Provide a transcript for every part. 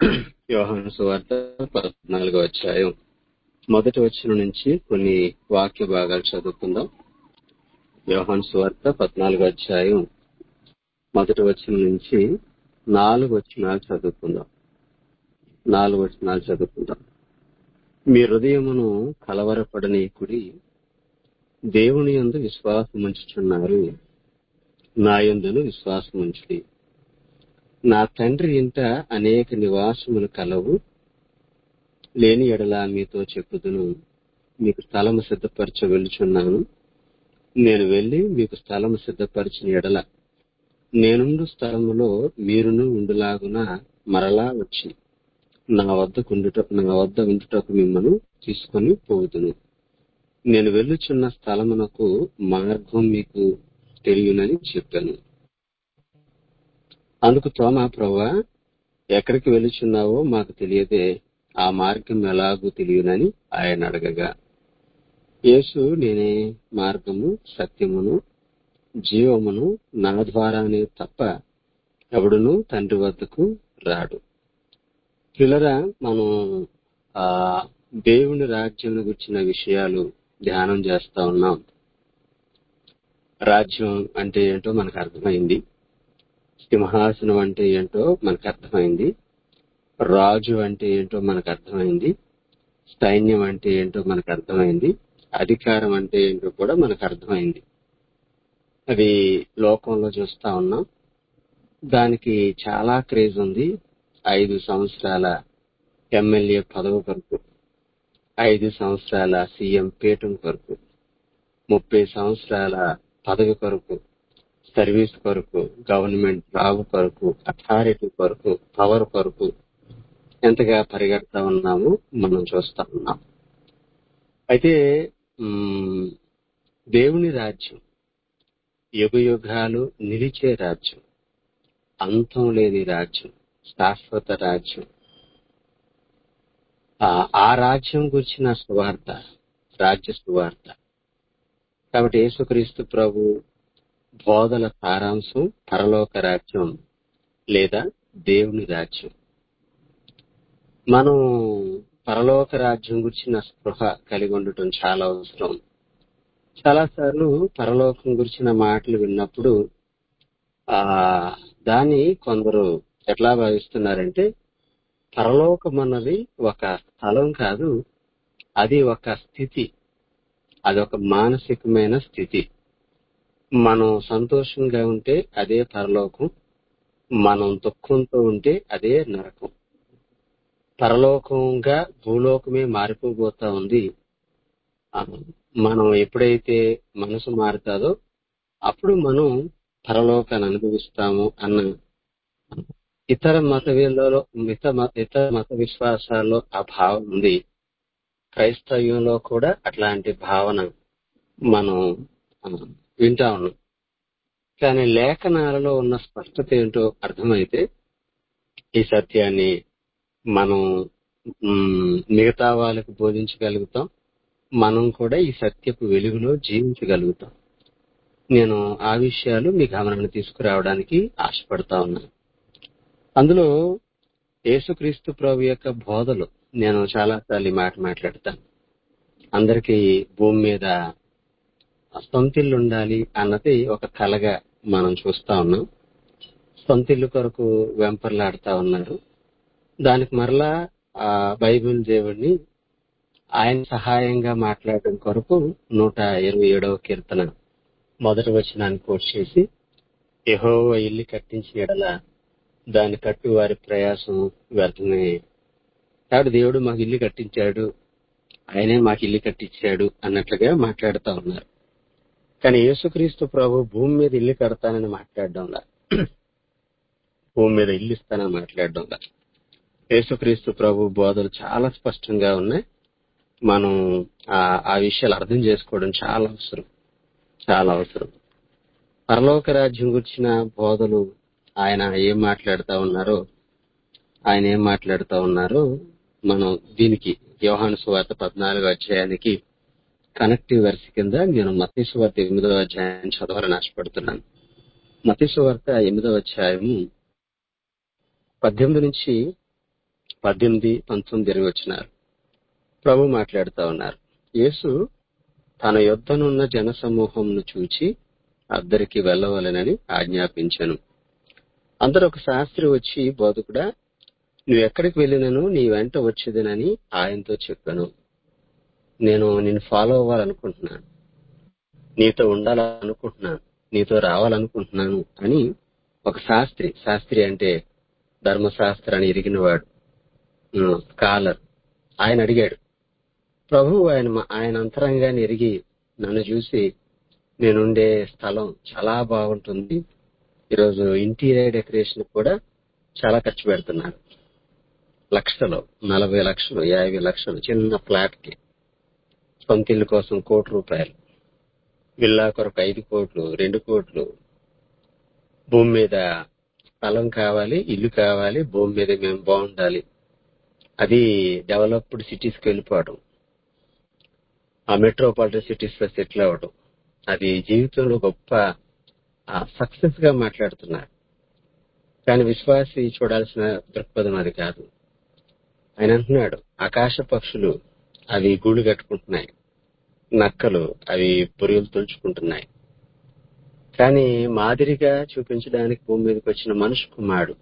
యోహాను సువార్త పద్నాలుగో అధ్యాయం మొదటి వచ్చిన నుంచి కొన్ని వాక్య భాగాలు చదువుకుందాం యోహాను సువార్త పద్నాలుగో అధ్యాయం మొదటి వచ్చిన నుంచి నాలుగు వచనాలు చదువుకుందాం నాలుగు వచనాలు చదువుకుందాం మీ హృదయమును కలవరపడనీకుడి దేవుని యందు విశ్వాసం ఉంచుచున్నారు నా యందును విశ్వాసం ఉంచుడి నా తండ్రి ఇంట అనేక నివాసములు కలవు లేని ఎడల మీతో చెప్పుదును మీకు స్థలము సిద్ధపరచ వెళ్ళుచున్నాను నేను వెళ్లి మీకు స్థలము సిద్ధపరిచిన ఎడల నేనుండు స్థలములో మీరును ఉండులాగున మరలా వచ్చి నా వద్దకుండుట నా వద్ద ఉండుటకు మిమ్మను తీసుకొని పోదును నేను వెళ్ళుచున్న స్థలమునకు మార్గం మీకు తెలియనని చెప్పాను అందుకు తోమా ప్రభా ఎక్కడికి వెళుచున్నావో మాకు తెలియదే ఆ మార్గం ఎలాగూ తెలియనని ఆయన అడగగా యేసు నేనే మార్గము సత్యమును జీవమును నా ద్వారానే తప్ప ఎవడును తండ్రి వద్దకు రాడు పిల్లరా మనం ఆ దేవుని రాజ్యం గురించిన విషయాలు ధ్యానం చేస్తా ఉన్నాం రాజ్యం అంటే ఏంటో మనకు అర్థమైంది సింహాసనం అంటే ఏంటో మనకు అర్థమైంది రాజు అంటే ఏంటో మనకు అర్థమైంది సైన్యం అంటే ఏంటో మనకు అర్థమైంది అధికారం అంటే ఏంటో కూడా మనకు అర్థమైంది అది లోకంలో చూస్తా ఉన్నాం దానికి చాలా క్రేజ్ ఉంది ఐదు సంవత్సరాల ఎమ్మెల్యే పదవి కొరకు ఐదు సంవత్సరాల సీఎం పీఠం కొరకు ముప్పై సంవత్సరాల పదవి కొరకు సర్వీస్ కొరకు గవర్నమెంట్ జాబ్ కొరకు అథారిటీ కొరకు పవర్ కొరకు ఎంతగా పరిగెడతా ఉన్నామో మనం చూస్తా ఉన్నాం అయితే దేవుని రాజ్యం యుగ యుగాలు నిలిచే రాజ్యం అంతం లేని రాజ్యం శాశ్వత రాజ్యం ఆ రాజ్యం గురించిన సువార్త రాజ్య సువార్త కాబట్టి యేసుక్రీస్తు ప్రభు బోధల సారాంశం పరలోక రాజ్యం లేదా దేవుని రాజ్యం మనం పరలోక రాజ్యం గురించిన స్పృహ కలిగి ఉండటం చాలా అవసరం చాలాసార్లు పరలోకం గురించిన మాటలు విన్నప్పుడు ఆ దాన్ని కొందరు ఎట్లా భావిస్తున్నారంటే పరలోకం అన్నది ఒక స్థలం కాదు అది ఒక స్థితి అది ఒక మానసికమైన స్థితి మనం సంతోషంగా ఉంటే అదే పరలోకం మనం దుఃఖంతో ఉంటే అదే నరకం పరలోకంగా భూలోకమే మారిపోబోతా ఉంది మనం ఎప్పుడైతే మనసు మారుతాదో అప్పుడు మనం పరలోకాన్ని అనుభవిస్తాము అన్న ఇతర మత వీళ్ళలో ఇతర మత విశ్వాసాల్లో ఆ భావం ఉంది క్రైస్తవ్యంలో కూడా అట్లాంటి భావన మనం వింటా ఉన్నాం కానీ లేఖనాలలో ఉన్న స్పష్టత ఏంటో అర్థమైతే ఈ సత్యాన్ని మనం మిగతా వాళ్ళకు బోధించగలుగుతాం మనం కూడా ఈ సత్యపు వెలుగులో జీవించగలుగుతాం నేను ఆ విషయాలు మీ గమనాన్ని తీసుకురావడానికి ఆశపడతా ఉన్నాను అందులో యేసుక్రీస్తు ప్రభు యొక్క బోధలు నేను చాలాసార్లు ఈ మాట మాట్లాడతాను అందరికీ భూమి మీద సొంతిల్లు ఉండాలి అన్నది ఒక కలగా మనం చూస్తా ఉన్నాం సొంతిల్లు కొరకు వెంపర్లాడుతా ఉన్నారు దానికి మరలా ఆ బైబిల్ దేవుడిని ఆయన సహాయంగా మాట్లాడడం కొరకు నూట ఇరవై ఏడవ కీర్తన మొదటి వచనాన్ని కోట్ చేసి యహోవ ఇల్లు కట్టించిన ఎడల దాన్ని కట్టు వారి ప్రయాసం వ్యర్థమే కాబట్టి దేవుడు మాకు ఇల్లు కట్టించాడు ఆయనే మాకు ఇల్లు కట్టించాడు అన్నట్లుగా మాట్లాడుతూ ఉన్నారు కానీ యేసుక్రీస్తు ప్రభు భూమి మీద ఇల్లు కడతానని మాట్లాడడంలా భూమి మీద ఇల్లు ఇస్తానని మాట్లాడడంలా యేసుక్రీస్తు ప్రభు బోధలు చాలా స్పష్టంగా ఉన్నాయి మనం ఆ విషయాలు అర్థం చేసుకోవడం చాలా అవసరం చాలా అవసరం పరలోక రాజ్యం గురించిన బోధలు ఆయన ఏం మాట్లాడుతా ఉన్నారో ఆయన ఏం మాట్లాడుతా ఉన్నారో మనం దీనికి వ్యవహాను సువార్త పద్నాలుగో అధ్యాయానికి కనెక్టివ్ వెర్స్ కింద నేను మతీ సువార్త ఎనిమిదవ అధ్యాయం చదవాలని ఆశపడుతున్నాను మతీ సువార్త ఎనిమిదవ అధ్యాయము పద్దెనిమిది నుంచి పద్దెనిమిది పంతొమ్మిది ఇరవై వచ్చినారు ప్రభు మాట్లాడుతూ ఉన్నారు యేసు తన యొద్దనున్న జన సమూహంను చూచి అద్దరికి వెళ్ళవలెనని ఆజ్ఞాపించను అందరూ ఒక శాస్త్రి వచ్చి బోధకుడా నువ్వు ఎక్కడికి వెళ్ళినను నీ వెంట వచ్చేదనని ఆయనతో చెప్పాను నేను నిన్ను ఫాలో అవ్వాలనుకుంటున్నాను నీతో ఉండాలనుకుంటున్నాను నీతో రావాలనుకుంటున్నాను అని ఒక శాస్త్రి శాస్త్రి అంటే ధర్మశాస్త్రాన్ని ఎరిగినవాడు స్కాలర్ ఆయన అడిగాడు ప్రభు ఆయన ఆయన అంతరంగాన్ని ఎరిగి నన్ను చూసి నేనుండే స్థలం చాలా బాగుంటుంది ఈరోజు ఇంటీరియర్ డెకరేషన్ కూడా చాలా ఖర్చు పెడుతున్నారు లక్షలు నలభై లక్షలు యాభై లక్షలు చిన్న ఫ్లాట్ కి సొంత ఇల్లు కోసం కోటి రూపాయలు విల్లా కొరకు ఐదు కోట్లు రెండు కోట్లు భూమి మీద స్థలం కావాలి ఇల్లు కావాలి భూమి మీద మేము బాగుండాలి అది డెవలప్డ్ సిటీస్ కి వెళ్ళిపోవడం ఆ మెట్రోపాలిటన్ సిటీస్ లో సెటిల్ అవ్వడం అది జీవితంలో గొప్ప సక్సెస్ గా మాట్లాడుతున్నారు కానీ విశ్వాసి చూడాల్సిన దృక్పథం అది కాదు ఆయన అంటున్నాడు ఆకాశ పక్షులు అవి గూడు కట్టుకుంటున్నాయి నక్కలు అవి పొరుగులు తులుచుకుంటున్నాయి కానీ మాదిరిగా చూపించడానికి భూమి మీదకి వచ్చిన మనుషు కుమారుడు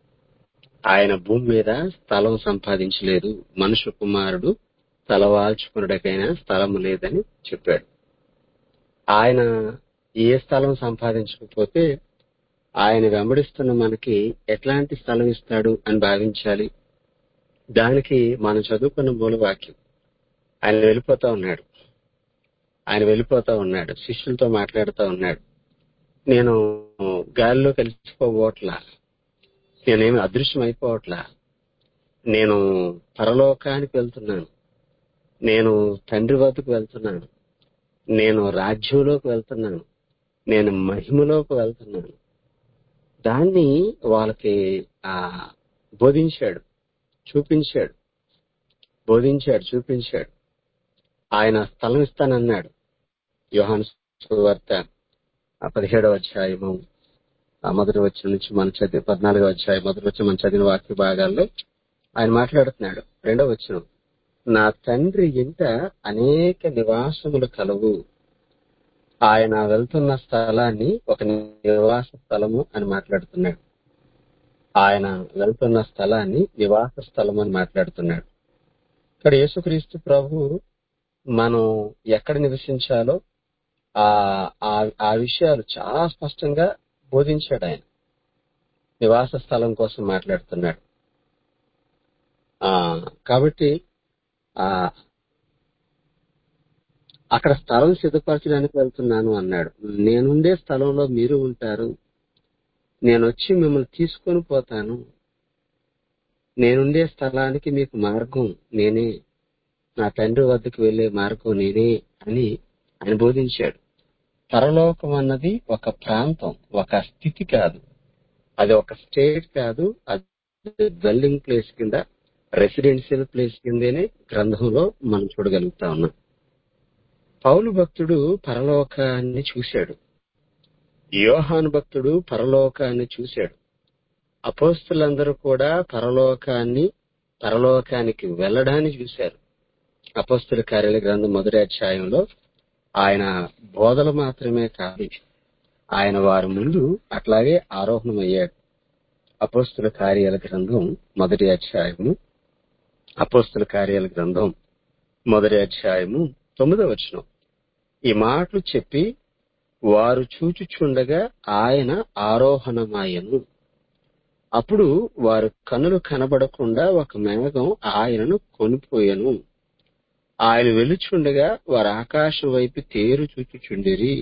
ఆయన భూమి మీద స్థలం సంపాదించలేదు మనుషు కుమారుడు తలవాల్చుకున్నటకైనా స్థలం లేదని చెప్పాడు ఆయన ఏ స్థలం సంపాదించకపోతే ఆయన వెంబడిస్తున్న మనకి ఎట్లాంటి స్థలం ఇస్తాడు అని భావించాలి దానికి మనం చదువుకున్న మూల వాక్యం ఆయన వెళ్ళిపోతా ఉన్నాడు ఆయన వెళ్ళిపోతా ఉన్నాడు శిష్యులతో మాట్లాడుతూ ఉన్నాడు నేను గాలిలో కలిసిపోవట్లా నేనేమి అదృశ్యం అయిపోవట్లా నేను పరలోకానికి వెళ్తున్నాను నేను తండ్రి వద్దకు వెళ్తున్నాను నేను రాజ్యంలోకి వెళ్తున్నాను నేను మహిమలోకి వెళ్తున్నాను దాన్ని వాళ్ళకి ఆ బోధించాడు చూపించాడు బోధించాడు చూపించాడు ఆయన స్థలం ఇస్తానన్నాడు యోహాను వార్త పదిహేడవ అధ్యాయము ఆ మొదటి వచ్చిన నుంచి మన చదివి పద్నాలుగో అధ్యాయం మొదటి వచ్చి మన చదివిన వాక్య భాగాల్లో ఆయన మాట్లాడుతున్నాడు రెండవ వచ్చిన నా తండ్రి ఇంట అనేక నివాసములు కలవు ఆయన వెళ్తున్న స్థలాన్ని ఒక నివాస స్థలము అని మాట్లాడుతున్నాడు ఆయన వెళ్తున్న స్థలాన్ని నివాస స్థలం అని మాట్లాడుతున్నాడు ఇక్కడ యేసుక్రీస్తు ప్రభు మనం ఎక్కడ నివసించాలో ఆ ఆ విషయాలు చాలా స్పష్టంగా బోధించాడు ఆయన నివాస స్థలం కోసం మాట్లాడుతున్నాడు ఆ కాబట్టి ఆ అక్కడ స్థలం సిద్ధపరచడానికి వెళ్తున్నాను అన్నాడు నేనుండే స్థలంలో మీరు ఉంటారు నేను వచ్చి మిమ్మల్ని తీసుకొని పోతాను నేనుండే స్థలానికి మీకు మార్గం నేనే నా తండ్రి వద్దకు వెళ్లే మార్గం నేనే అని ఆయన బోధించాడు పరలోకం అన్నది ఒక ప్రాంతం ఒక స్థితి కాదు అది ఒక స్టేట్ కాదు అది డ్వెల్లింగ్ ప్లేస్ కింద రెసిడెన్షియల్ ప్లేస్ కిందనే గ్రంథంలో మనం చూడగలుగుతా ఉన్నాం పౌలు భక్తుడు పరలోకాన్ని చూశాడు యోహాను భక్తుడు పరలోకాన్ని చూశాడు అపోస్తులందరూ కూడా పరలోకాన్ని పరలోకానికి వెళ్ళడాన్ని చూశారు అపోస్తుల కార్యాల గ్రంథం మొదటి అధ్యాయంలో ఆయన బోధలు మాత్రమే కాదు ఆయన వారి ముందు అట్లాగే ఆరోహణమయ్యాడు అపోస్తుల కార్యాల గ్రంథం మొదటి అధ్యాయము అపోస్తుల కార్యాల గ్రంథం మొదటి అధ్యాయము తొమ్మిదవ వచనం ఈ మాటలు చెప్పి వారు చూచుచుండగా ఆయన ఆరోహణమాయను అప్పుడు వారు కనులు కనబడకుండా ఒక మేఘం ఆయనను కొనిపోయెను ఆయన వెలుచుండగా వారు ఆకాశం వైపు తేరు చూచుచుండిరి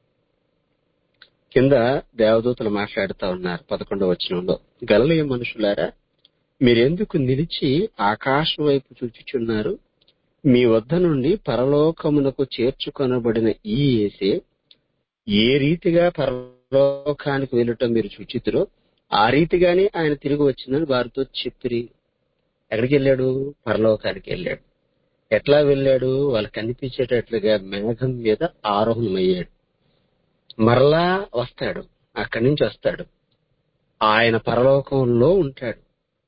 కింద దేవదూతలు మాట్లాడుతా ఉన్నారు పదకొండవ వచనంలో గలలయ మనుషులారా మీరెందుకు నిలిచి ఆకాశం వైపు చూచుచున్నారు మీ వద్ద నుండి పరలోకమునకు చేర్చుకొనబడిన ఈ ఏసే ఏ రీతిగా పరలోకానికి వెళ్ళటం మీరు చూచితురో ఆ రీతిగానే ఆయన తిరిగి వచ్చిందని వారితో చెప్పిరి ఎక్కడికి వెళ్ళాడు పరలోకానికి వెళ్ళాడు ఎట్లా వెళ్ళాడు వాళ్ళకి కనిపించేటట్లుగా మేఘం మీద ఆరోహణమయ్యాడు మరలా వస్తాడు అక్కడి నుంచి వస్తాడు ఆయన పరలోకంలో ఉంటాడు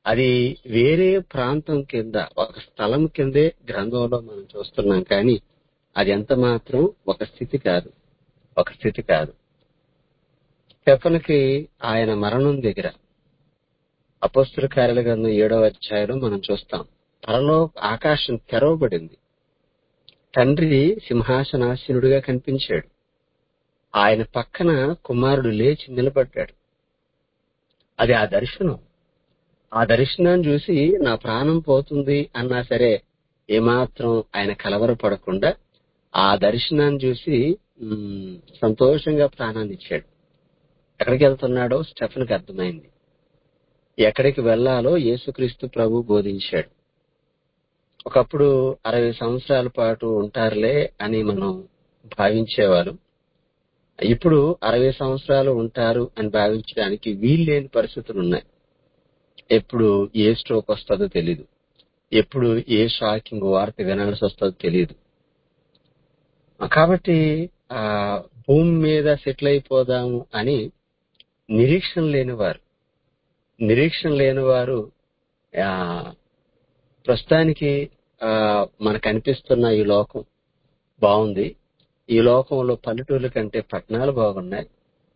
అది వేరే ప్రాంతం కింద ఒక స్థలం కిందే గ్రంథంలో మనం చూస్తున్నాం కానీ అది ఎంత మాత్రం ఒక స్థితి కాదు ఒక స్థితి కాదు స్టెఫన్కి ఆయన మరణం దగ్గర అపోస్తుల కార్యాల గ్రంథం ఏడవ అధ్యాయంలో మనం చూస్తాం త్వరలో ఆకాశం తెరవబడింది తండ్రి సింహాసనాసీనుడిగా కనిపించాడు ఆయన పక్కన కుమారుడు లేచి నిలబడ్డాడు అది ఆ దర్శనం ఆ దర్శనాన్ని చూసి నా ప్రాణం పోతుంది అన్నా సరే ఏమాత్రం ఆయన కలవరపడకుండా ఆ దర్శనాన్ని చూసి ఉమ్, సంతోషంగా ప్రాణాన్ని ఇచ్చాడు ఎక్కడికి వెళ్తున్నాడో స్టెఫన్కి అర్థమైంది ఎక్కడికి వెళ్లాలో యేసుక్రీస్తు ప్రభు బోధించాడు ఒకప్పుడు అరవై సంవత్సరాల పాటు ఉంటారులే అని మనం భావించేవారు ఇప్పుడు అరవై సంవత్సరాలు ఉంటారు అని భావించడానికి వీల్లేని పరిస్థితులు ఉన్నాయి ఎప్పుడు ఏ స్ట్రోక్ వస్తుందో తెలీదు ఎప్పుడు ఏ షాకింగ్ వార్త వినాల్సి వస్తుందో తెలియదు కాబట్టి ఆ భూమి మీద సెటిల్ అయిపోదాము అని నిరీక్షణ లేనివారు నిరీక్షణ లేనివారు ఆ ప్రస్తుతానికి ఆ మనకు అనిపిస్తున్న ఈ లోకం బాగుంది ఈ లోకంలో పల్లెటూర్ల కంటే పట్టణాలు బాగున్నాయి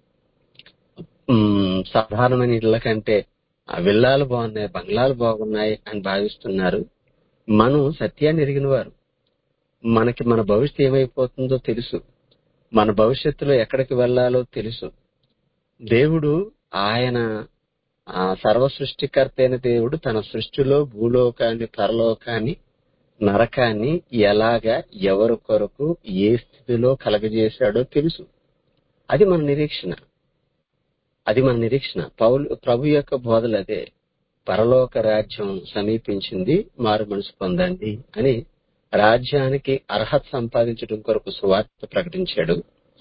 ఉమ్, సాధారణమైన ఇళ్ల కంటే ఆ విల్లాలు బాగున్నాయి బంగ్లాలు బాగున్నాయి అని భావిస్తున్నారు మనం సత్యాన్ని ఎరిగిన వారు మనకి మన భవిష్యత్తు ఏమైపోతుందో తెలుసు మన భవిష్యత్తులో ఎక్కడికి వెళ్లాలో తెలుసు దేవుడు ఆయన ఆ సర్వ సృష్టికర్త అయిన దేవుడు తన సృష్టిలో భూలోకాన్ని పరలోకాన్ని నరకాన్ని ఎలాగా ఎవరి కొరకు ఏ స్థితిలో కలగజేశాడో తెలుసు అది మన నిరీక్షణ అది మన నిరీక్షణ పౌలు ప్రభు యొక్క బోధలు అదే పరలోక రాజ్యం సమీపించింది మారు మనసు పొందండి అని రాజ్యానికి అర్హత సంపాదించడం కొరకు సువార్త ప్రకటించాడు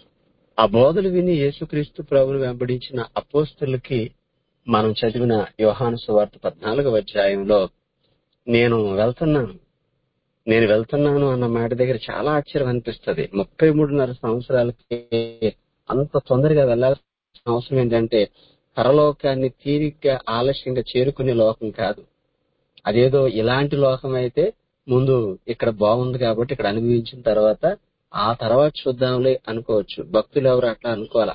ఆ బోధలు విని యేసుక్రీస్తు ప్రభును వెంబడించిన అపోస్తులకి మనం చదివిన యోహాను సువార్త పద్నాలుగవ అధ్యాయంలో నేను వెళ్తున్నాను నేను వెళ్తున్నాను అన్న మాట దగ్గర చాలా ఆశ్చర్యం అనిపిస్తుంది ముప్పై మూడున్నర సంవత్సరాలకి అంత తొందరగా వెళ్లాల్సిన అవసరం ఏంటంటే పరలోకాన్ని తీరిగ్గా ఆలస్యంగా చేరుకునే లోకం కాదు అదేదో ఇలాంటి లోకం అయితే ముందు ఇక్కడ బాగుంది కాబట్టి ఇక్కడ అనుభవించిన తర్వాత ఆ తర్వాత చూద్దాంలే అనుకోవచ్చు భక్తులు ఎవరు అట్లా అనుకోవాలా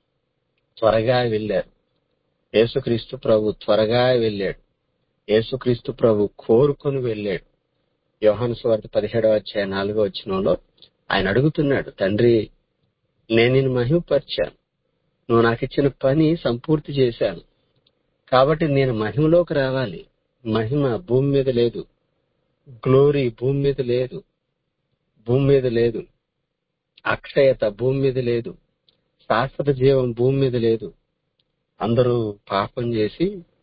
త్వరగా వెళ్ళారు యేసుక్రీస్తు ప్రభు త్వరగా వెళ్ళాడు యేసుక్రీస్తు ప్రభు కోరుకొని వెళ్ళాడు యోహాను సువార్త పదిహేడవ అధ్యాయ నాలుగో వచ్చినంలో ఆయన అడుగుతున్నాడు తండ్రి నేను నిన్ను మహిమపరిచాను నువ్వు నాకు ఇచ్చిన పని సంపూర్తి చేశాను కాబట్టి నేను మహిమలోకి రావాలి మహిమ భూమి మీద లేదు గ్లోరీ భూమి మీద లేదు భూమి మీద లేదు అక్షయత భూమి మీద లేదు శాశ్వత జీవం భూమి మీద లేదు అందరూ పాపం చేసి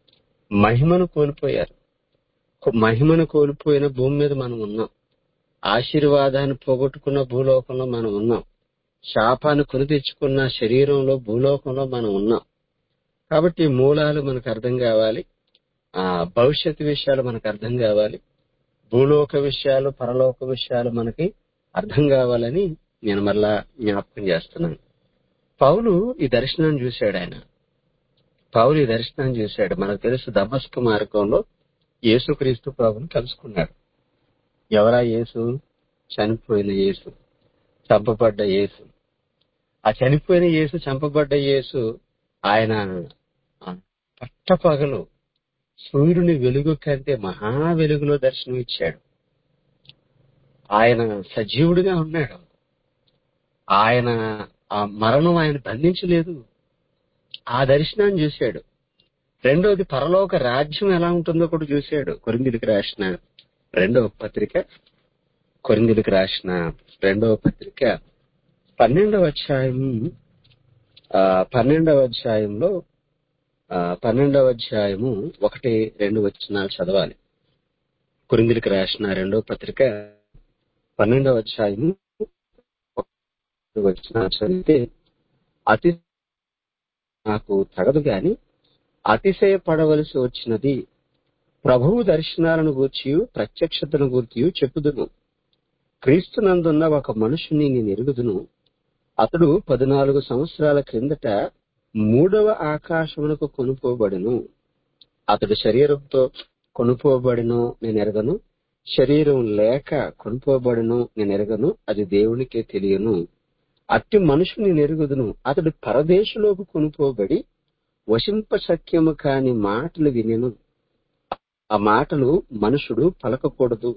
మహిమను కోల్పోయారు మహిమను కోల్పోయిన భూమి మీద మనం ఉన్నాం ఆశీర్వాదాన్ని పోగొట్టుకున్న భూలోకంలో మనం ఉన్నాం శాపాన్ని కొని తెచ్చుకున్న శరీరంలో భూలోకంలో మనం ఉన్నాం కాబట్టి ఈ మూలాలు మనకు అర్థం కావాలి ఆ భవిష్యత్తు విషయాలు మనకు అర్థం కావాలి భూలోక విషయాలు పరలోక విషయాలు మనకి అర్థం కావాలని నేను మరలా జ్ఞాపకం చేస్తున్నాను పౌలు ఈ దర్శనాన్ని చూశాడు ఆయన పౌలు ఈ దర్శనాన్ని చూశాడు మనకు తెలుసు దమస్క మార్గంలో యేసుక్రీస్తు ప్రభుని కలుసుకున్నాడు ఎవరా యేసు చనిపోయిన యేసు చంపబడ్డ యేసు ఆ చనిపోయిన యేసు చంపబడ్డ యేసు ఆయన ఆ, పట్టపగలు సూర్యుని వెలుగు కంటే మహా వెలుగులో దర్శనం ఇచ్చాడు ఆయన సజీవుడిగా ఉన్నాడు ఆయన ఆ మరణం ఆయన బంధించలేదు ఆ దర్శనాన్ని చూశాడు రెండోది పరలోక రాజ్యం ఎలా ఉంటుందో కూడా చూశాడు కొరిందిలికి రాసిన రెండవ పత్రిక కొరిందిలికి రాసిన రెండవ పత్రిక పన్నెండవ అధ్యాయం ఆ, పన్నెండవ అధ్యాయంలో ఆ, పన్నెండవ అధ్యాయము ఒకటి రెండు వచనాలు చదవాలి కొరిందిలికి రాసిన రెండవ పత్రిక పన్నెండవ అధ్యాయము ఒకటి వచనాలు చదివితే అతి నాకు తగదు గాని అతిశయపడవలసి వచ్చినది ప్రభువు దర్శనాలను గూర్చి ప్రత్యక్షతను గూర్చి చెప్పుదును క్రీస్తునందున్న ఒక మనుషుని నేను ఎరుగుదును అతడు పద్నాలుగు సంవత్సరాల క్రిందట మూడవ ఆకాశమునకు కొనుకోబడును అతడు శరీరంతో కొనుక్కోబడిను నేను ఎరగను శరీరం లేక కొనుక్కోబడిను నేను ఎరగను అది దేవునికే తెలియను అట్టి మనుషుని నెరుగుదును అతడు పరదేశంలోకి కొనుక్కోబడి వశింప సఖ్యము కాని మాటలు వినెను ఆ మాటలు మనుషుడు పలకకూడదు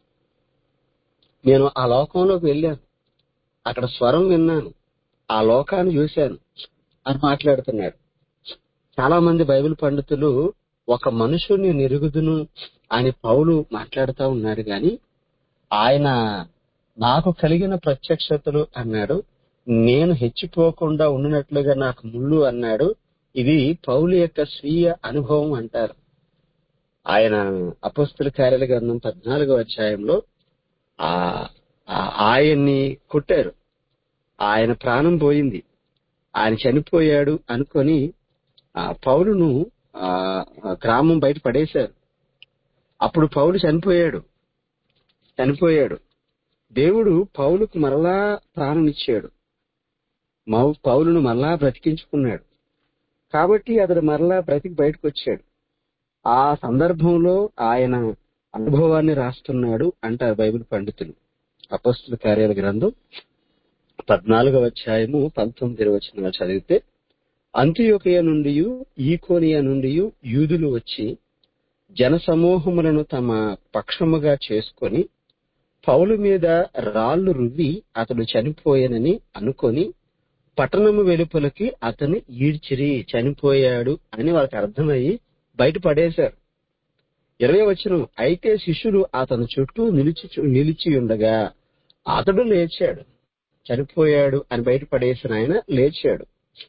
నేను ఆ లోకంలోకి వెళ్ళాను అక్కడ స్వరం విన్నాను ఆ లోకాన్ని చూశాను అని మాట్లాడుతున్నాడు చాలా మంది బైబిల్ పండితులు ఒక మనుషుని నెరుగుదును అని పౌలు మాట్లాడుతూ ఉన్నాడు గాని ఆయన నాకు కలిగిన ప్రత్యక్షతలు అన్నాడు నేను హెచ్చిపోకుండా ఉండినట్లుగా నాకు ముళ్ళు అన్నాడు ఇది పౌలు యొక్క స్వీయ అనుభవం అంటారు ఆయన అపస్తుల కార్యాల గ్రంథం పద్నాలుగో అధ్యాయంలో ఆ ఆ- ఆయన్ని కొట్టారు ఆయన ప్రాణం పోయింది ఆయన చనిపోయాడు అనుకొని ఆ పౌలును ఆ ఆ గ్రామం బయట పడేశారు అప్పుడు పౌలు చనిపోయాడు చనిపోయాడు దేవుడు పౌలుకు మరలా ప్రాణం ఇచ్చాడు మౌ- పౌలును మరలా బ్రతికించుకున్నాడు కాబట్టి అతడు మరలా బ్రతికి బయటకు వచ్చాడు ఆ సందర్భంలో ఆయన అనుభవాన్ని రాస్తున్నాడు అంటారు బైబిల్ పండితులు అపస్తుల కార్యాల గ్రంథం పద్నాలుగవ అధ్యాయము పంతొమ్మిది వచ్చిన చదివితే అంత్యోకయ నుండి ఈకోనియ నుండి యూదులు వచ్చి జనసమూహములను తమ పక్షముగా చేసుకొని పౌలు మీద రాళ్లు రువ్వి అతడు చనిపోయానని అనుకొని పట్టణము వెలుపలకి అతన్ని ఈడ్చిరి చనిపోయాడు అని వాళ్ళకి అర్థమయ్యి బయట పడేశారు ఇరవై వచ్చిన అయితే శిష్యులు అతని చుట్టూ నిలిచి నిలిచి ఉండగా అతడు లేచాడు చనిపోయాడు అని బయట పడేసిన ఆయన లేచాడు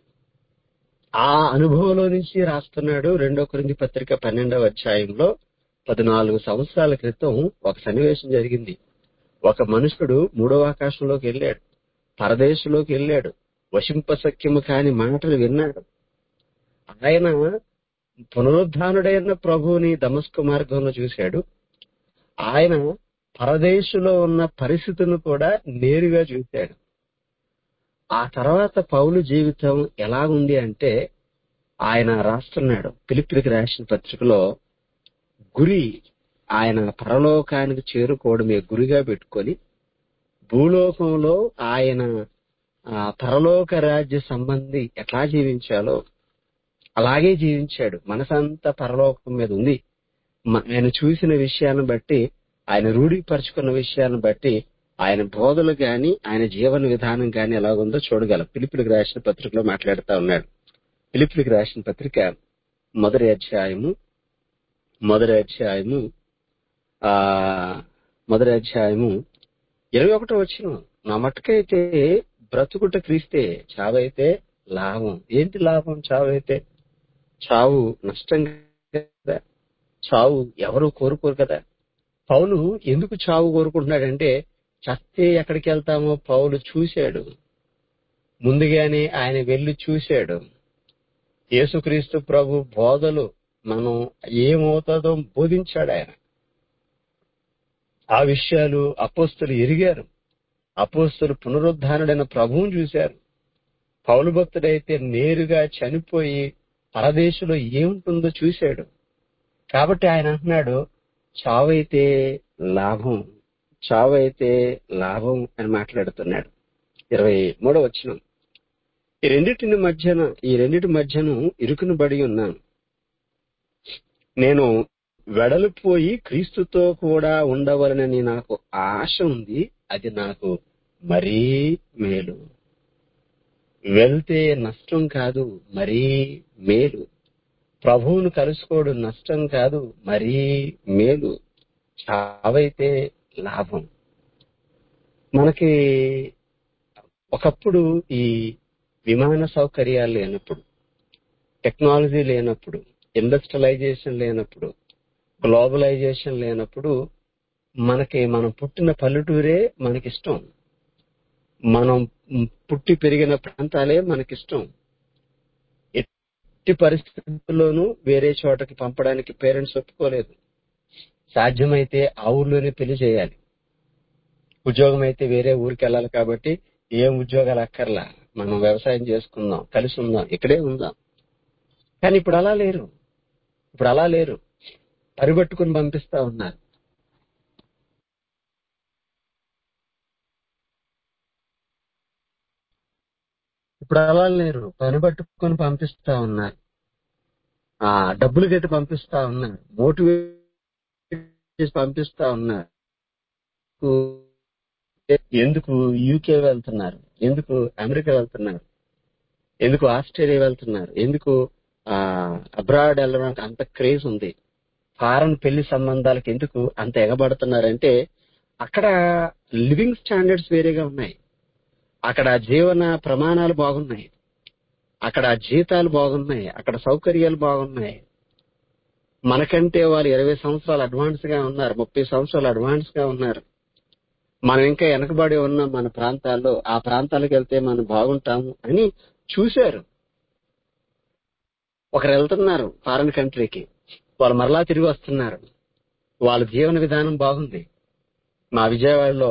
ఆ అనుభవంలో నుంచి రాస్తున్నాడు రెండో కొరింది పత్రిక పన్నెండవ అధ్యాయంలో పద్నాలుగు సంవత్సరాల క్రితం ఒక సన్నివేశం జరిగింది ఒక మనుషుడు మూడవ ఆకాశంలోకి వెళ్ళాడు పరదేశంలోకి వెళ్ళాడు వశింపసఖ్యము కాని మాటలు విన్నాడు ఆయన పునరుద్ధానుడైన ప్రభువుని దమస్కు మార్గంలో చూశాడు ఆయన పరదేశంలో ఉన్న పరిస్థితులను కూడా నేరుగా చూశాడు ఆ తర్వాత పౌలు జీవితం ఎలా ఉంది అంటే ఆయన రాస్తున్నాడు పిలిపిలికి రాసిన పత్రికలో గురి ఆయన పరలోకానికి చేరుకోవడమే గురిగా పెట్టుకొని భూలోకంలో ఆయన ఆ పరలోక రాజ్య సంబంధి ఎట్లా జీవించాలో అలాగే జీవించాడు మనసంతా పరలోకం మీద ఉంది మ- ఆయన చూసిన విషయాన్ని బట్టి ఆయన రూఢీపరుచుకున్న విషయాన్ని బట్టి ఆయన బోధలు గాని ఆయన జీవన విధానం గాని ఎలాగుందో చూడగలం పిలిపిలికి రాసిన పత్రికలో మాట్లాడుతా ఉన్నాడు పిలిపిలికి రాసిన పత్రిక మొదటి అధ్యాయము మొదటి అధ్యాయము ఆ మొదటి అధ్యాయము ఇరవై ఒకటో వచ్చిన నా మట్టుకైతే బ్రతుకుట క్రీస్తే చావైతే లాభం ఏంటి లాభం చావైతే చావు నష్టం కదా చావు ఎవరు కోరుకోరు కదా పౌలు ఎందుకు చావు కోరుకుంటున్నాడంటే చస్తే ఎక్కడికి వెళ్తామో పౌలు చూశాడు ముందుగానే ఆయన వెళ్లి చూశాడు యేసుక్రీస్తు ప్రభు బోధలు మనం ఏమవుతుందో బోధించాడు ఆయన ఆ విషయాలు అపోస్తులు ఎరిగారు అపోస్తులు పునరుద్ధానుడైన ప్రభువుని చూశారు పౌలు భక్తుడైతే నేరుగా చనిపోయి పరదేశంలో ఏముంటుందో చూశాడు కాబట్టి ఆయన అంటున్నాడు చావైతే లాభం చావైతే లాభం అని మాట్లాడుతున్నాడు ఇరవై మూడో వచ్చిన ఈ రెండింటిని మధ్యన ఈ రెండింటి మధ్యను ఇరుకును బడి ఉన్నాను నేను వెడలిపోయి క్రీస్తుతో కూడా ఉండవలనని నాకు ఆశ ఉంది అది నాకు మరీ మేలు వెళ్తే నష్టం కాదు మరీ మేలు ప్రభువును కలుసుకోవడం నష్టం కాదు మరీ మేలు చావైతే లాభం మనకి ఒకప్పుడు ఈ విమాన సౌకర్యాలు లేనప్పుడు టెక్నాలజీ లేనప్పుడు ఇండస్ట్రియలైజేషన్ లేనప్పుడు గ్లోబలైజేషన్ లేనప్పుడు మనకి మనం పుట్టిన పల్లెటూరే మనకిష్టం మనం పుట్టి పెరిగిన ప్రాంతాలే మనకిష్టం ఎట్టి పరిస్థితుల్లోనూ వేరే చోటకి పంపడానికి పేరెంట్స్ ఒప్పుకోలేదు సాధ్యమైతే ఆ ఊర్లోనే పెళ్లి చేయాలి ఉద్యోగం అయితే వేరే ఊరికి వెళ్ళాలి కాబట్టి ఏం ఉద్యోగాలు అక్కర్లా మనం వ్యవసాయం చేసుకుందాం కలిసి ఉందాం ఇక్కడే ఉందాం కానీ ఇప్పుడు అలా లేరు ఇప్పుడు అలా లేరు పరిగెట్టుకుని పంపిస్తా ఉన్నారు ఇప్పుడు అలా లేరు పని పట్టుకొని పంపిస్తా ఉన్నారు ఆ డబ్బులు కట్టి పంపిస్తా ఉన్నారు మోటివేట్ చేసి పంపిస్తా ఉన్నారు ఎందుకు యూకే వెళ్తున్నారు ఎందుకు అమెరికా వెళ్తున్నారు ఎందుకు ఆస్ట్రేలియా వెళ్తున్నారు ఎందుకు అబ్రాడ్ వెళ్ళడానికి అంత క్రేజ్ ఉంది ఫారెన్ పెళ్లి సంబంధాలకు ఎందుకు అంత ఎగబడుతున్నారంటే అక్కడ లివింగ్ స్టాండర్డ్స్ వేరేగా ఉన్నాయి అక్కడ జీవన ప్రమాణాలు బాగున్నాయి అక్కడ జీతాలు బాగున్నాయి అక్కడ సౌకర్యాలు బాగున్నాయి మనకంటే వాళ్ళు ఇరవై సంవత్సరాలు అడ్వాన్స్ గా ఉన్నారు ముప్పై సంవత్సరాలు అడ్వాన్స్ గా ఉన్నారు మనం ఇంకా వెనకబడి ఉన్నాం మన ప్రాంతాల్లో ఆ ప్రాంతాలకు వెళ్తే మనం బాగుంటాము అని చూశారు ఒకరు వెళ్తున్నారు ఫారెన్ కంట్రీకి వాళ్ళు మరలా తిరిగి వస్తున్నారు వాళ్ళ జీవన విధానం బాగుంది మా విజయవాడలో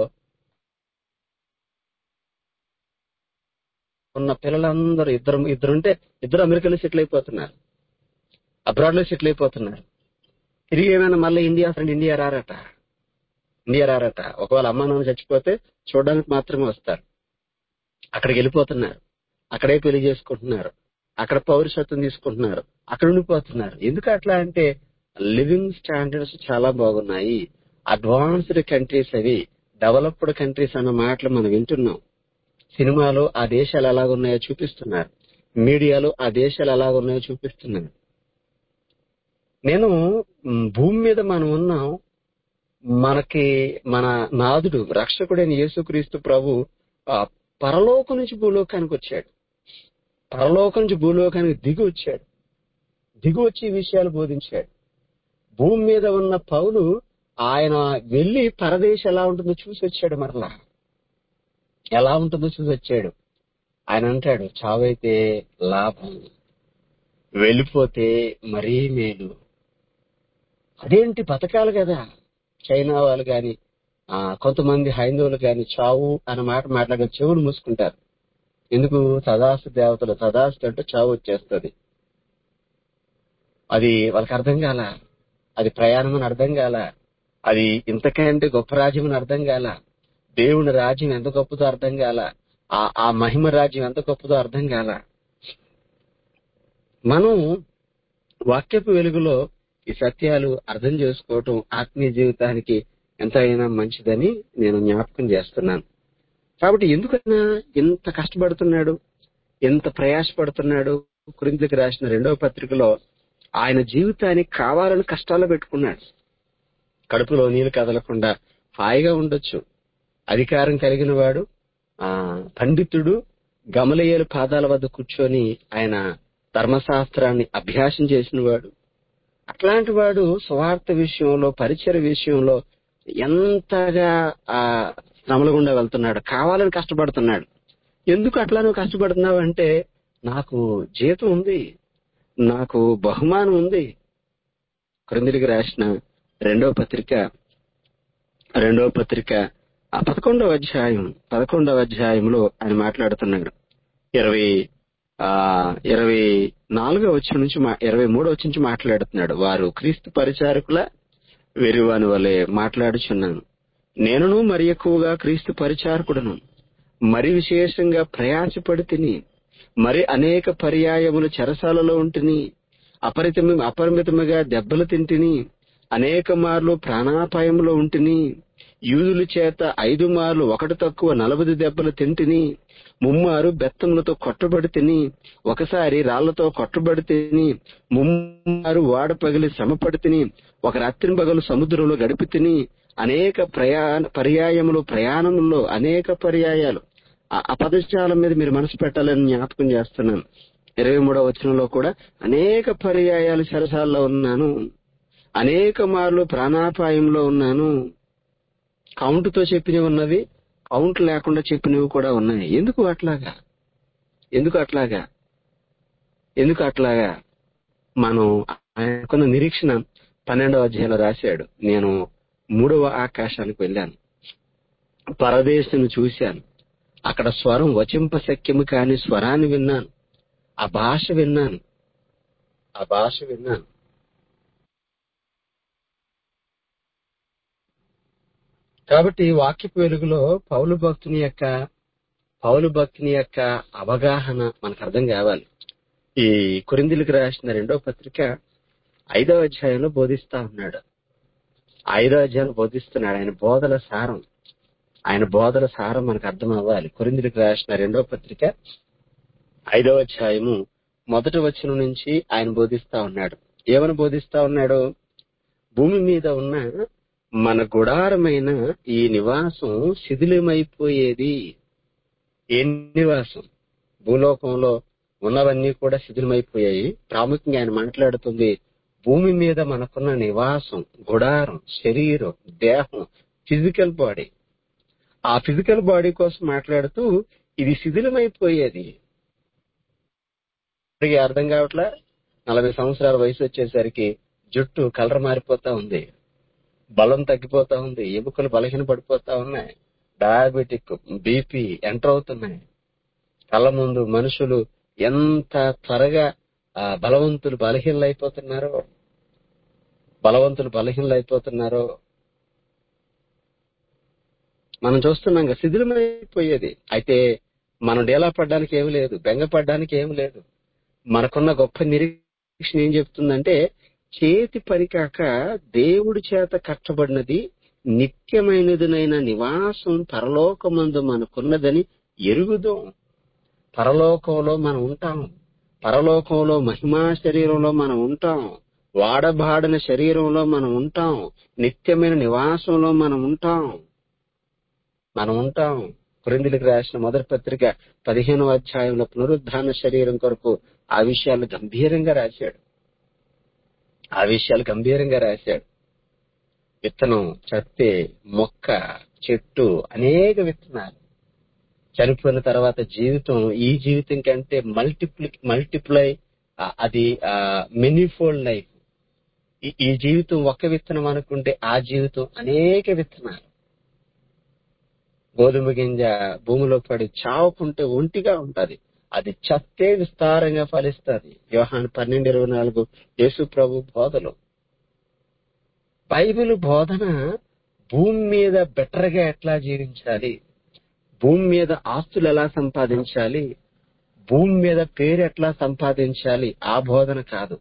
ఉన్న పిల్లలందరూ ఇద్దరు ఇద్దరుంటే ఇద్దరు అమెరికాలో సెటిల్ అయిపోతున్నారు అబ్రాడ్ లో సెటిల్ అయిపోతున్నారు తిరిగి ఏమైనా మళ్ళీ ఇండియా ఫ్రెండ్ ఇండియా రారట ఇండియా రారట ఒకవేళ అమ్మా నాన్న చచ్చిపోతే చూడడానికి మాత్రమే వస్తారు అక్కడికి వెళ్ళిపోతున్నారు అక్కడే పెళ్లి చేసుకుంటున్నారు అక్కడ పౌరసత్వం తీసుకుంటున్నారు అక్కడ ఉండిపోతున్నారు ఎందుకు అట్లా అంటే లివింగ్ స్టాండర్డ్స్ చాలా బాగున్నాయి అడ్వాన్స్డ్ కంట్రీస్ అవి డెవలప్డ్ కంట్రీస్ అన్న మాటలు మనం వింటున్నాం సినిమాలో ఆ దేశాలు ఎలాగున్నాయో చూపిస్తున్నారు మీడియాలో ఆ దేశాలు ఎలాగున్నాయో చూపిస్తున్నారు నేను మ్, భూమి మీద మనం ఉన్నాం మనకి మన నాదుడు రక్షకుడైన యేసుక్రీస్తు ప్రభు ఆ, పరలోకం నుంచి భూలోకానికి వచ్చాడు పరలోకం నుంచి భూలోకానికి దిగి వచ్చాడు దిగి వచ్చి ఈ విషయాలు బోధించాడు భూమి మీద ఉన్న పౌలు ఆయన వెళ్లి పరదేశం ఎలా ఉంటుందో చూసి వచ్చాడు మరలా ఎలా ఉంటుందో చూసి వచ్చాడు ఆయన అంటాడు చావైతే లాభం వెళ్ళిపోతే మరీ మేలు అదేంటి బతకాలి కదా చైనా వాళ్ళు గాని ఆ, కొంతమంది హైందవులు గాని చావు అన్న మాట మాట్లాడే చెవులు మూసుకుంటారు ఎందుకు తదాస్తు దేవతలు తదాస్తు అంటే చావు వచ్చేస్తుంది అది వాళ్ళకి అర్థం కాల అది ప్రయాణం అని అర్థం కాల అది ఇంతకంటే గొప్ప రాజ్యం అని అర్థం కాల దేవుని రాజ్యం ఎంత గొప్పదో అర్థం కాల ఆ ఆ మహిమ రాజ్యం ఎంత గొప్పదో అర్థం కాల మనం వాక్యపు వెలుగులో ఈ సత్యాలు అర్థం చేసుకోవటం ఆత్మీయ జీవితానికి ఎంతైనా మంచిదని నేను జ్ఞాపకం చేస్తున్నాను కాబట్టి ఎందుకన్నా ఇంత కష్టపడుతున్నాడు ఎంత ప్రయాసపడుతున్నాడు కురింతకి రాసిన రెండవ పత్రికలో ఆయన జీవితాన్ని కావాలని కష్టాల్లో పెట్టుకున్నాడు కడుపులో నీళ్లు కదలకుండా హాయిగా ఉండొచ్చు అధికారం కలిగిన వాడు ఆ పండితుడు గమలయ్యల పాదాల వద్ద కూర్చొని ఆయన ధర్మశాస్త్రాన్ని అభ్యాసం చేసిన వాడు అట్లాంటి వాడు స్వార్థ విషయంలో పరిచయ విషయంలో ఎంతగా ఆ శ్రమల గుండా వెళ్తున్నాడు కావాలని కష్టపడుతున్నాడు ఎందుకు అట్లా నువ్వు కష్టపడుతున్నావు అంటే నాకు జీతం ఉంది నాకు బహుమానం ఉంది క్రిందికి రాసిన రెండవ పత్రిక రెండవ పత్రిక ఆ పదకొండవ అధ్యాయం పదకొండవ అధ్యాయంలో ఆయన మాట్లాడుతున్నాడు ఇరవై ఆ ఇరవై నాలుగో వచ్చి నుంచి మా- ఇరవై మూడో వచ్చి నుంచి మాట్లాడుతున్నాడు వారు క్రీస్తు పరిచారకుల వెరువాని వలె మాట్లాడుచున్నాను నేనును మరి ఎక్కువగా క్రీస్తు పరిచారకుడను మరి విశేషంగా ప్రయాసపడి తిని మరి అనేక పర్యాయములు చెరసాలలో ఉంటిని అపరితమ అపరిమితముగా దెబ్బలు తింటిని అనేక మార్లు ప్రాణాపాయంలో ఉంటిని యూదుల చేత ఐదు మార్లు ఒకటి తక్కువ నలభై దెబ్బలు తింటిని ముమ్మారు బెత్తములతో కొట్టబడి తిని ఒకసారి రాళ్లతో కొట్టబడి తిని ముమ్మారు వాడ పగిలి శ్రమపడి తిని ఒక రాత్రి పగలు సముద్రంలో గడిపి తిని అనేక ప్రయాణ పర్యాయములు ప్రయాణముల్లో అనేక పర్యాయాలు ఆ ఆ పదజాలం మీద మీరు మనసు పెట్టాలని జ్ఞాపకం చేస్తున్నాను ఇరవై మూడవ వచనంలో కూడా అనేక పర్యాయాలు సరసాల్లో ఉన్నాను అనేక మార్లు ప్రాణాపాయంలో ఉన్నాను కౌంటుతో చెప్పినవి ఉన్నవి కౌంట్ లేకుండా చెప్పినవి కూడా ఉన్నాయి ఎందుకు అట్లాగా ఎందుకు అట్లాగా ఎందుకు అట్లాగా మనం ఆయనకున్న నిరీక్షణ పన్నెండవ అధ్యాయంలో రాశాడు నేను మూడవ ఆకాశానికి వెళ్ళాను పరదేశం చూశాను అక్కడ స్వరం వచింపశక్యము కాని స్వరాన్ని విన్నాను ఆ భాష విన్నాను ఆ భాష విన్నాను కాబట్టి వాక్యపు వెలుగులో పౌలు భక్తుని యొక్క పౌలు భక్తుని యొక్క అవగాహన మనకు అర్థం కావాలి ఈ కురిందులకు రాసిన రెండో పత్రిక ఐదో అధ్యాయంలో బోధిస్తా ఉన్నాడు ఐదో అధ్యాయం బోధిస్తున్నాడు ఆయన బోధల సారం ఆయన బోధల సారం మనకు అర్థం అవ్వాలి కొరిందులకు రాసిన రెండో పత్రిక ఐదో అధ్యాయము మొదటి వచనం నుంచి ఆయన బోధిస్తా ఉన్నాడు ఏమని బోధిస్తా ఉన్నాడు భూమి మీద ఉన్న మన గుడారమైన ఈ నివాసం శిథిలమైపోయేది ఏ నివాసం భూలోకంలో ఉన్నవన్నీ కూడా శిథిలమైపోయాయి ప్రాముఖ్యంగా ఆయన మాట్లాడుతుంది భూమి మీద మనకున్న నివాసం గుడారం శరీరం దేహం ఫిజికల్ బాడీ ఆ ఫిజికల్ బాడీ కోసం మాట్లాడుతూ ఇది శిథిలమైపోయేది ఇప్పటికీ అర్థం కావట్లా నలభై సంవత్సరాల వయసు వచ్చేసరికి జుట్టు కలర్ మారిపోతా ఉంది బలం తగ్గిపోతా ఉంది ఎముకలు బలహీన పడిపోతా ఉన్నాయి డయాబెటిక్ బీపీ ఎంటర్ అవుతున్నాయి కళ్ళ ముందు మనుషులు ఎంత త్వరగా ఆ, బలవంతులు బలహీనలు అయిపోతున్నారో బలవంతులు బలహీనలు అయిపోతున్నారో మనం చూస్తున్నాం కదా, శిథిలమైపోయేది అయితే మనం డేలా పడడానికి ఏమి లేదు బెంగ పడడానికి ఏమి లేదు మనకున్న గొప్ప నిరీక్షణ ఏం చెప్తుందంటే చేతి పని కాక దేవుడి చేత కట్టబడినది నిత్యమైనదినైన నివాసం పరలోకమందు మనకున్నదని ఎరుగుదాం పరలోకంలో మనం ఉంటాం పరలోకంలో మహిమా శరీరంలో మనం ఉంటాం వాడబాడిన శరీరంలో మనం ఉంటాం నిత్యమైన నివాసంలో మనం ఉంటాం మనం ఉంటాం కొరిందులకు రాసిన మొదటి పత్రిక పదిహేనవ అధ్యాయంలో పునరుద్ధాన శరీరం కొరకు ఆ విషయాలు గంభీరంగా రాశాడు ఆ విషయాలు గంభీరంగా రాశాడు విత్తనం చత్తే మొక్క చెట్టు అనేక విత్తనాలు చనిపోయిన తర్వాత జీవితం ఈ జీవితం కంటే మల్టిప్లి మల్టిప్లై అది మెనీఫోల్డ్ లైఫ్ ఈ జీవితం ఒక్క విత్తనం అనుకుంటే ఆ జీవితం అనేక విత్తనాలు గోధుమ గింజ భూమిలో పడి చావకుంటే ఒంటిగా ఉంటది అది చత్తే విస్తారంగా ఫలిస్తుంది యోహాన్ పన్నెండు ఇరవై నాలుగు యేసు ప్రభు బోధలు బైబిల్ బోధన భూమి మీద బెటర్ గా ఎట్లా జీవించాలి భూమి మీద ఆస్తులు ఎలా సంపాదించాలి భూమి మీద పేరు ఎట్లా సంపాదించాలి ఆ బోధన కాదు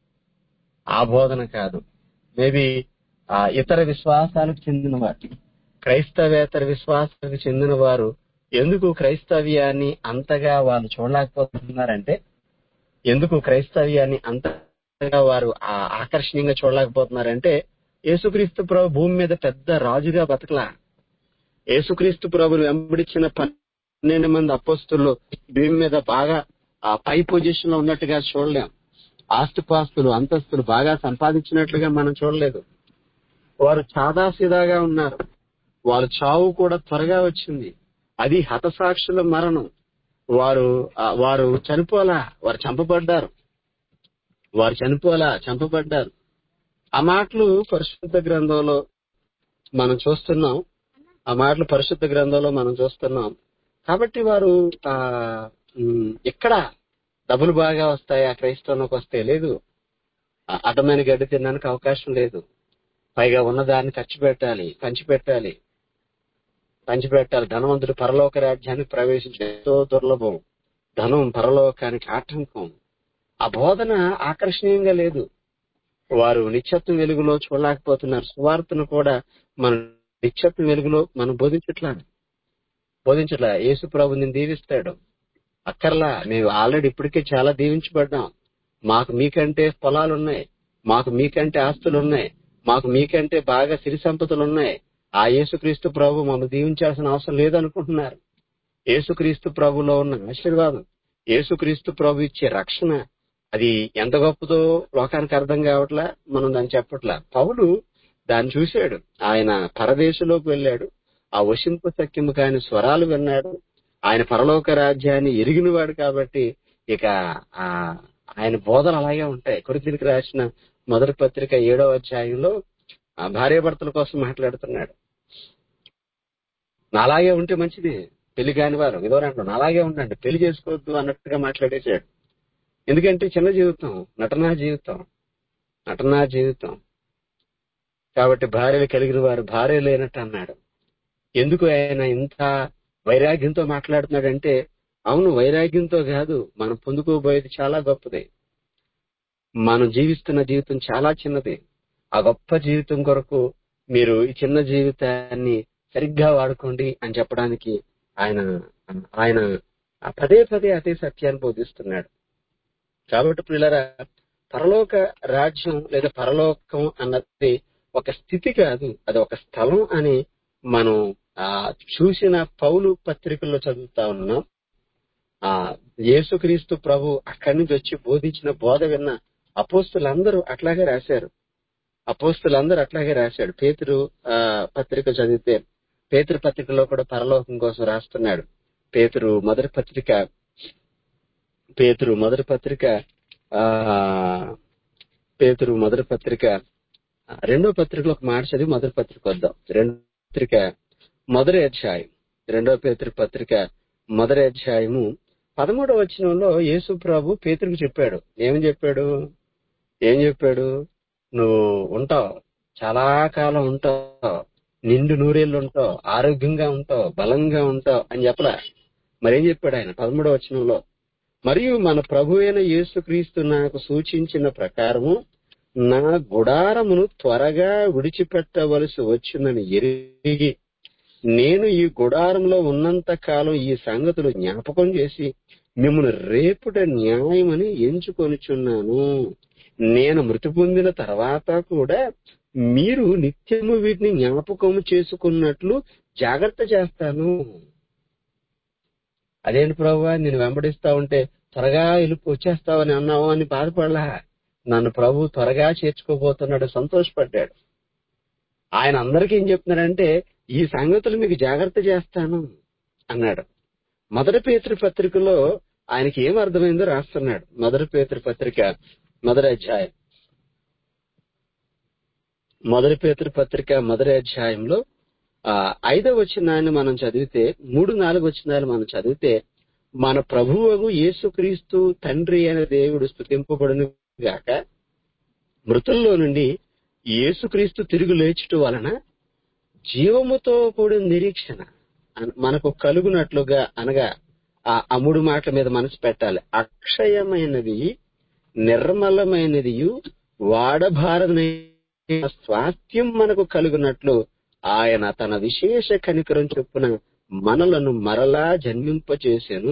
ఆ బోధన కాదు మేబీ ఆ ఇతర విశ్వాసాలకు చెందిన వాటి క్రైస్తవేతర విశ్వాసాలకు చెందిన వారు ఎందుకు క్రైస్తవ్యాన్ని అంతగా వాళ్ళు చూడలేకపోతున్నారంటే ఎందుకు క్రైస్తవ్యాన్ని అంతగా వారు ఆ ఆకర్షణీయంగా చూడలేకపోతున్నారంటే యేసుక్రీస్తు ప్రభు భూమి మీద పెద్ద రాజుగా బతకలా యేసుక్రీస్తు ప్రభుని వెంబడించిన పన్నెండు మంది అపోస్తులు భూమి మీద బాగా ఆ పై పొజిషన్ లో ఉన్నట్టుగా చూడలేం ఆస్తిపాస్తులు అంతస్తులు బాగా సంపాదించినట్లుగా మనం చూడలేదు వారు సాదాసీదాగా ఉన్నారు వారు చావు కూడా త్వరగా వచ్చింది అది హతసాక్షుల మరణం వారు ఆ, వారు చనిపోలా వారు చంపబడ్డారు వారు చనిపోలా చంపబడ్డారు ఆ మాటలు పరిశుద్ధ గ్రంథంలో మనం చూస్తున్నాం ఆ మాటలు పరిశుద్ధ గ్రంథంలో మనం చూస్తున్నాం కాబట్టి వారు ఆ ఉమ్, ఎక్కడ డబ్బులు బాగా వస్తాయి ఆ క్రైస్తవంలోకి వస్తే లేదు ఆ, అడ్డమైన గడ్డి తినడానికి అవకాశం లేదు పైగా ఉన్నదాన్ని ఖర్చు పెట్టాలి పంచి పెట్టాలి పంచిపెట్టాలి ధనవంతుడు పరలోక రాజ్యానికి ప్రవేశించడం ఎంతో దుర్లభం ధనం పరలోకానికి ఆటంకం ఆ బోధన ఆకర్షణీయంగా లేదు వారు నిత్యత్వం వెలుగులో చూడలేకపోతున్నారు సువార్తను కూడా మన నిత్యత్వం వెలుగులో మనం బోధించట్లా బోధించట్లా యేసు ప్రభు నేను దీవిస్తాడు అక్కర్లా మేము ఆల్రెడీ ఇప్పటికే చాలా దీవించబడ్డాం మాకు మీకంటే పొలాలు ఉన్నాయి మాకు మీకంటే ఆస్తులు ఉన్నాయి మాకు మీకంటే బాగా సిరి సంపదలు ఉన్నాయి ఆ యేసుక్రీస్తు ప్రభు మమ్మల్ని దీవించాల్సిన అవసరం లేదనుకుంటున్నారు యేసుక్రీస్తు ప్రభులో ఉన్న ఆశీర్వాదం యేసుక్రీస్తు ప్రభు ఇచ్చే రక్షణ అది ఎంత గొప్పదో లోకానికి అర్థం కావట్లా మనం దాన్ని చెప్పట్లా పౌలు దాన్ని చూశాడు ఆయన పరదేశంలోకి వెళ్ళాడు ఆ వశింపు సఖ్యము కాని స్వరాలు విన్నాడు ఆయన పరలోక రాజ్యాన్ని ఎరిగినవాడు కాబట్టి ఇక ఆ ఆయన బోధనలు అలాగే ఉంటాయి కొరితిరికి రాసిన మొదటి పత్రిక ఏడవ అధ్యాయంలో ఆ భార్యాభర్తల కోసం మాట్లాడుతున్నాడు నాలాగే ఉంటే మంచిది పెళ్లి కాని వారు ఇదోరంటాడు నాలాగే ఉండండి పెళ్లి చేసుకోవద్దు అన్నట్టుగా మాట్లాడేశాడు ఎందుకంటే చిన్న జీవితం నటనా జీవితం నటనా జీవితం కాబట్టి భార్యలు కలిగిన వారు భార్య లేనట్టు అన్నాడు ఎందుకు ఆయన ఇంత వైరాగ్యంతో మాట్లాడుతున్నాడంటే అవును వైరాగ్యంతో కాదు మనం పొందుకోబోయేది చాలా గొప్పది మనం జీవిస్తున్న జీవితం చాలా చిన్నది ఆ గొప్ప జీవితం కొరకు మీరు ఈ చిన్న జీవితాన్ని సరిగ్గా వాడుకోండి అని చెప్పడానికి ఆయన ఆయన పదే పదే అదే సత్యాన్ని బోధిస్తున్నాడు కాబట్టి పిల్లరా పరలోక రాజ్యం లేదా పరలోకం అన్నది ఒక స్థితి కాదు అది ఒక స్థలం అని మనం ఆ చూసిన పౌలు పత్రికల్లో చదువుతా ఉన్నాం ఆ యేసుక్రీస్తు ప్రభు అక్కడి నుంచి వచ్చి బోధించిన బోధ విన్న అపోస్తులందరూ అట్లాగే రాశారు అపోస్తులందరూ అట్లాగే రాశాడు పేతురు ఆ పత్రిక చదివితే పేతురు పత్రికలో కూడా పరలోకం కోసం రాస్తున్నాడు పేతురు మొదటి పత్రిక పేతురు మొదటి పత్రిక ఆ పేతురు మొదటి పత్రిక రెండో పత్రికలో ఒక మాట చదివి మొదటి పత్రిక వద్దాం రెండో పత్రిక మొదటి అధ్యాయం రెండో పేతృ పత్రిక మొదటి అధ్యాయము పదమూడవ వచనంలో యేసు ప్రభు పేతురికి చెప్పాడు ఏమని చెప్పాడు ఏం చెప్పాడు నువ్వు ఉంటావు చాలా కాలం ఉంటావు నిండు నూరేళ్ళు ఉంటావు ఆరోగ్యంగా ఉంటావు బలంగా ఉంటావు అని చెప్పలా మరేం చెప్పాడు ఆయన పదమూడవ వచనంలో మరియు మన ప్రభు అయిన యేసుక్రీస్తు నాకు సూచించిన ప్రకారము నా గుడారమును త్వరగా విడిచిపెట్టవలసి వచ్చిందని ఎరిగి నేను ఈ గుడారంలో ఉన్నంత కాలం ఈ సంగతులు జ్ఞాపకం చేసి మిమ్మల్ని రేపుట న్యాయమని ఎంచుకొనిచున్నాను నేను మృతి పొందిన తర్వాత కూడా మీరు నిత్యము వీటిని జ్ఞాపకం చేసుకున్నట్లు జాగ్రత్త చేస్తాను అదేంటి ప్రభు నేను వెంబడిస్తా ఉంటే త్వరగా వెళ్ళి వచ్చేస్తావని అన్నావు అని బాధపడలా నన్ను ప్రభు త్వరగా చేర్చుకోబోతున్నాడు సంతోషపడ్డాడు ఆయన అందరికీ ఏం చెప్తున్నాడంటే ఈ సంగతులు మీకు జాగ్రత్త చేస్తాను అన్నాడు మొదటి పేతృ పత్రికలో ఆయనకి ఏం అర్థమైందో రాస్తున్నాడు మొదటి పేతృ పత్రిక మొదటి అధ్యాయం మొదటి పేతృ పత్రిక మొదటి అధ్యాయంలో ఆ ఐదవ వచనాన్ని మనం చదివితే మూడు నాలుగు వచనాలు మనం చదివితే మన ప్రభువు యేసుక్రీస్తు తండ్రి అయిన దేవుడు స్థుతింపబడును గాక మృతుల్లో నుండి యేసుక్రీస్తు తిరుగు లేచుట వలన జీవముతో కూడిన నిరీక్షణ మనకు కలుగునట్లుగా అనగా ఆ అముడు మాటల మీద మనసు పెట్టాలి అక్షయమైనది నిర్మలమైనది వాడభారమైన స్వాస్థ్యం మనకు కలుగునట్లు ఆయన తన విశేష కనికరం చొప్పున మనలను మరలా జన్మింపచేసెను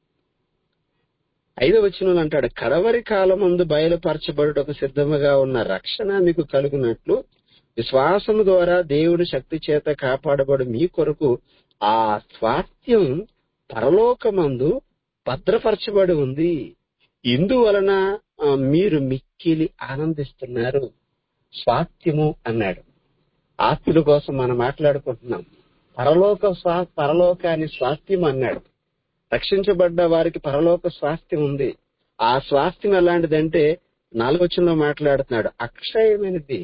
ఐదవ వచనంలో అంటాడు కడవరి కాలమందు బయలుపరచబడుటకు సిద్ధముగా ఉన్న రక్షణ మీకు కలుగునట్లు విశ్వాసము ద్వారా దేవుని శక్తి చేత కాపాడబడు మీ కొరకు ఆ స్వాస్థ్యం పరలోకమందు భద్రపరచబడి ఉంది ఇందువలన మీరు మిక్కిలి ఆనందిస్తున్నారు స్వాస్థ్యము అన్నాడు ఆస్తుల కోసం మనం మాట్లాడుకుంటున్నాం పరలోక స్వా పరలోకాన్ని స్వాస్థ్యం అన్నాడు రక్షించబడ్డ వారికి పరలోక స్వాస్థ్యం ఉంది ఆ స్వాస్థ్యం ఎలాంటిదంటే నాలుగొచ్చంలో మాట్లాడుతున్నాడు అక్షయమైనది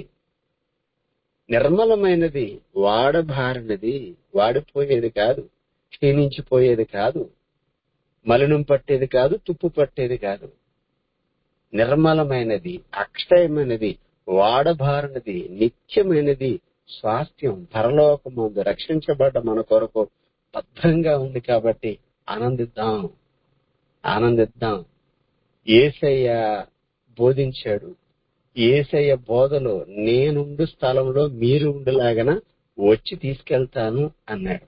నిర్మలమైనది వాడబారినది వాడిపోయేది కాదు క్షీణించిపోయేది కాదు మలినం పట్టేది కాదు తుప్పు పట్టేది కాదు నిర్మలమైనది అక్షయమైనది వాడబారినది నిత్యమైనది స్వాస్థ్యం పరలోకమందు రక్షించబడ్డ మన కొరకు భద్రంగా ఉంది కాబట్టి ఆనందిద్దాం ఆనందిద్దాం ఏసయ్య బోధించాడు ఏసయ్య బోధలో నేనుండు స్థలంలో మీరు ఉండలాగన వచ్చి తీసుకెళ్తాను అన్నాడు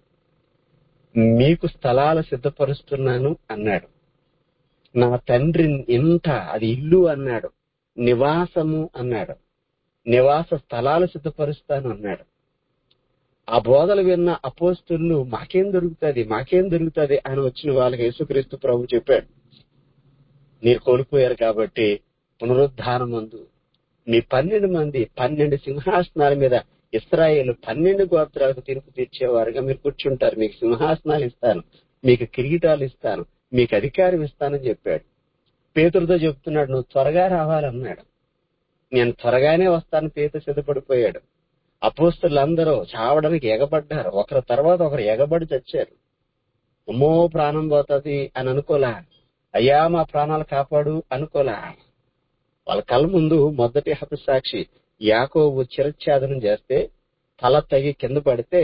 మీకు స్థలాలు సిద్ధపరుస్తున్నాను అన్నాడు నా తండ్రి ఇంత అది ఇల్లు అన్నాడు నివాసము అన్నాడు నివాస స్థలాలు సిద్ధపరుస్తాను అన్నాడు ఆ బోధలు విన్న అపోస్తులు మాకేం దొరుకుతుంది మాకేం దొరుకుతుంది అని వచ్చిన వాళ్ళకి యేసుక్రీస్తు ప్రభు చెప్పాడు మీరు కోల్పోయారు కాబట్టి పునరుద్ధానమందు మీ పన్నెండు మంది పన్నెండు సింహాసనాల మీద ఇస్రాయేల్ పన్నెండు గోత్రాలకు తీర్పు తీర్చేవారుగా మీరు కూర్చుంటారు మీకు సింహాసనాలు ఇస్తాను మీకు కిరీటాలు ఇస్తాను మీకు అధికారం ఇస్తానని చెప్పాడు పేతులతో చెప్తున్నాడు నువ్వు త్వరగా రావాలన్నాడు నేను త్వరగానే వస్తాను పేత సిద్ధపడిపోయాడు అపోస్తులందరూ చావడానికి ఎగబడ్డారు ఒకరి తర్వాత ఒకరు ఎగబడి చచ్చారు అమ్మో ప్రాణం పోతుంది అని అనుకోలా అయ్యా మా ప్రాణాలు కాపాడు అనుకోలా వాళ్ళ కళ్ళ ముందు మొదటి హతసాక్షి యాకోబు చిరచ్ఛాదనం చేస్తే తల తగి కింద పడితే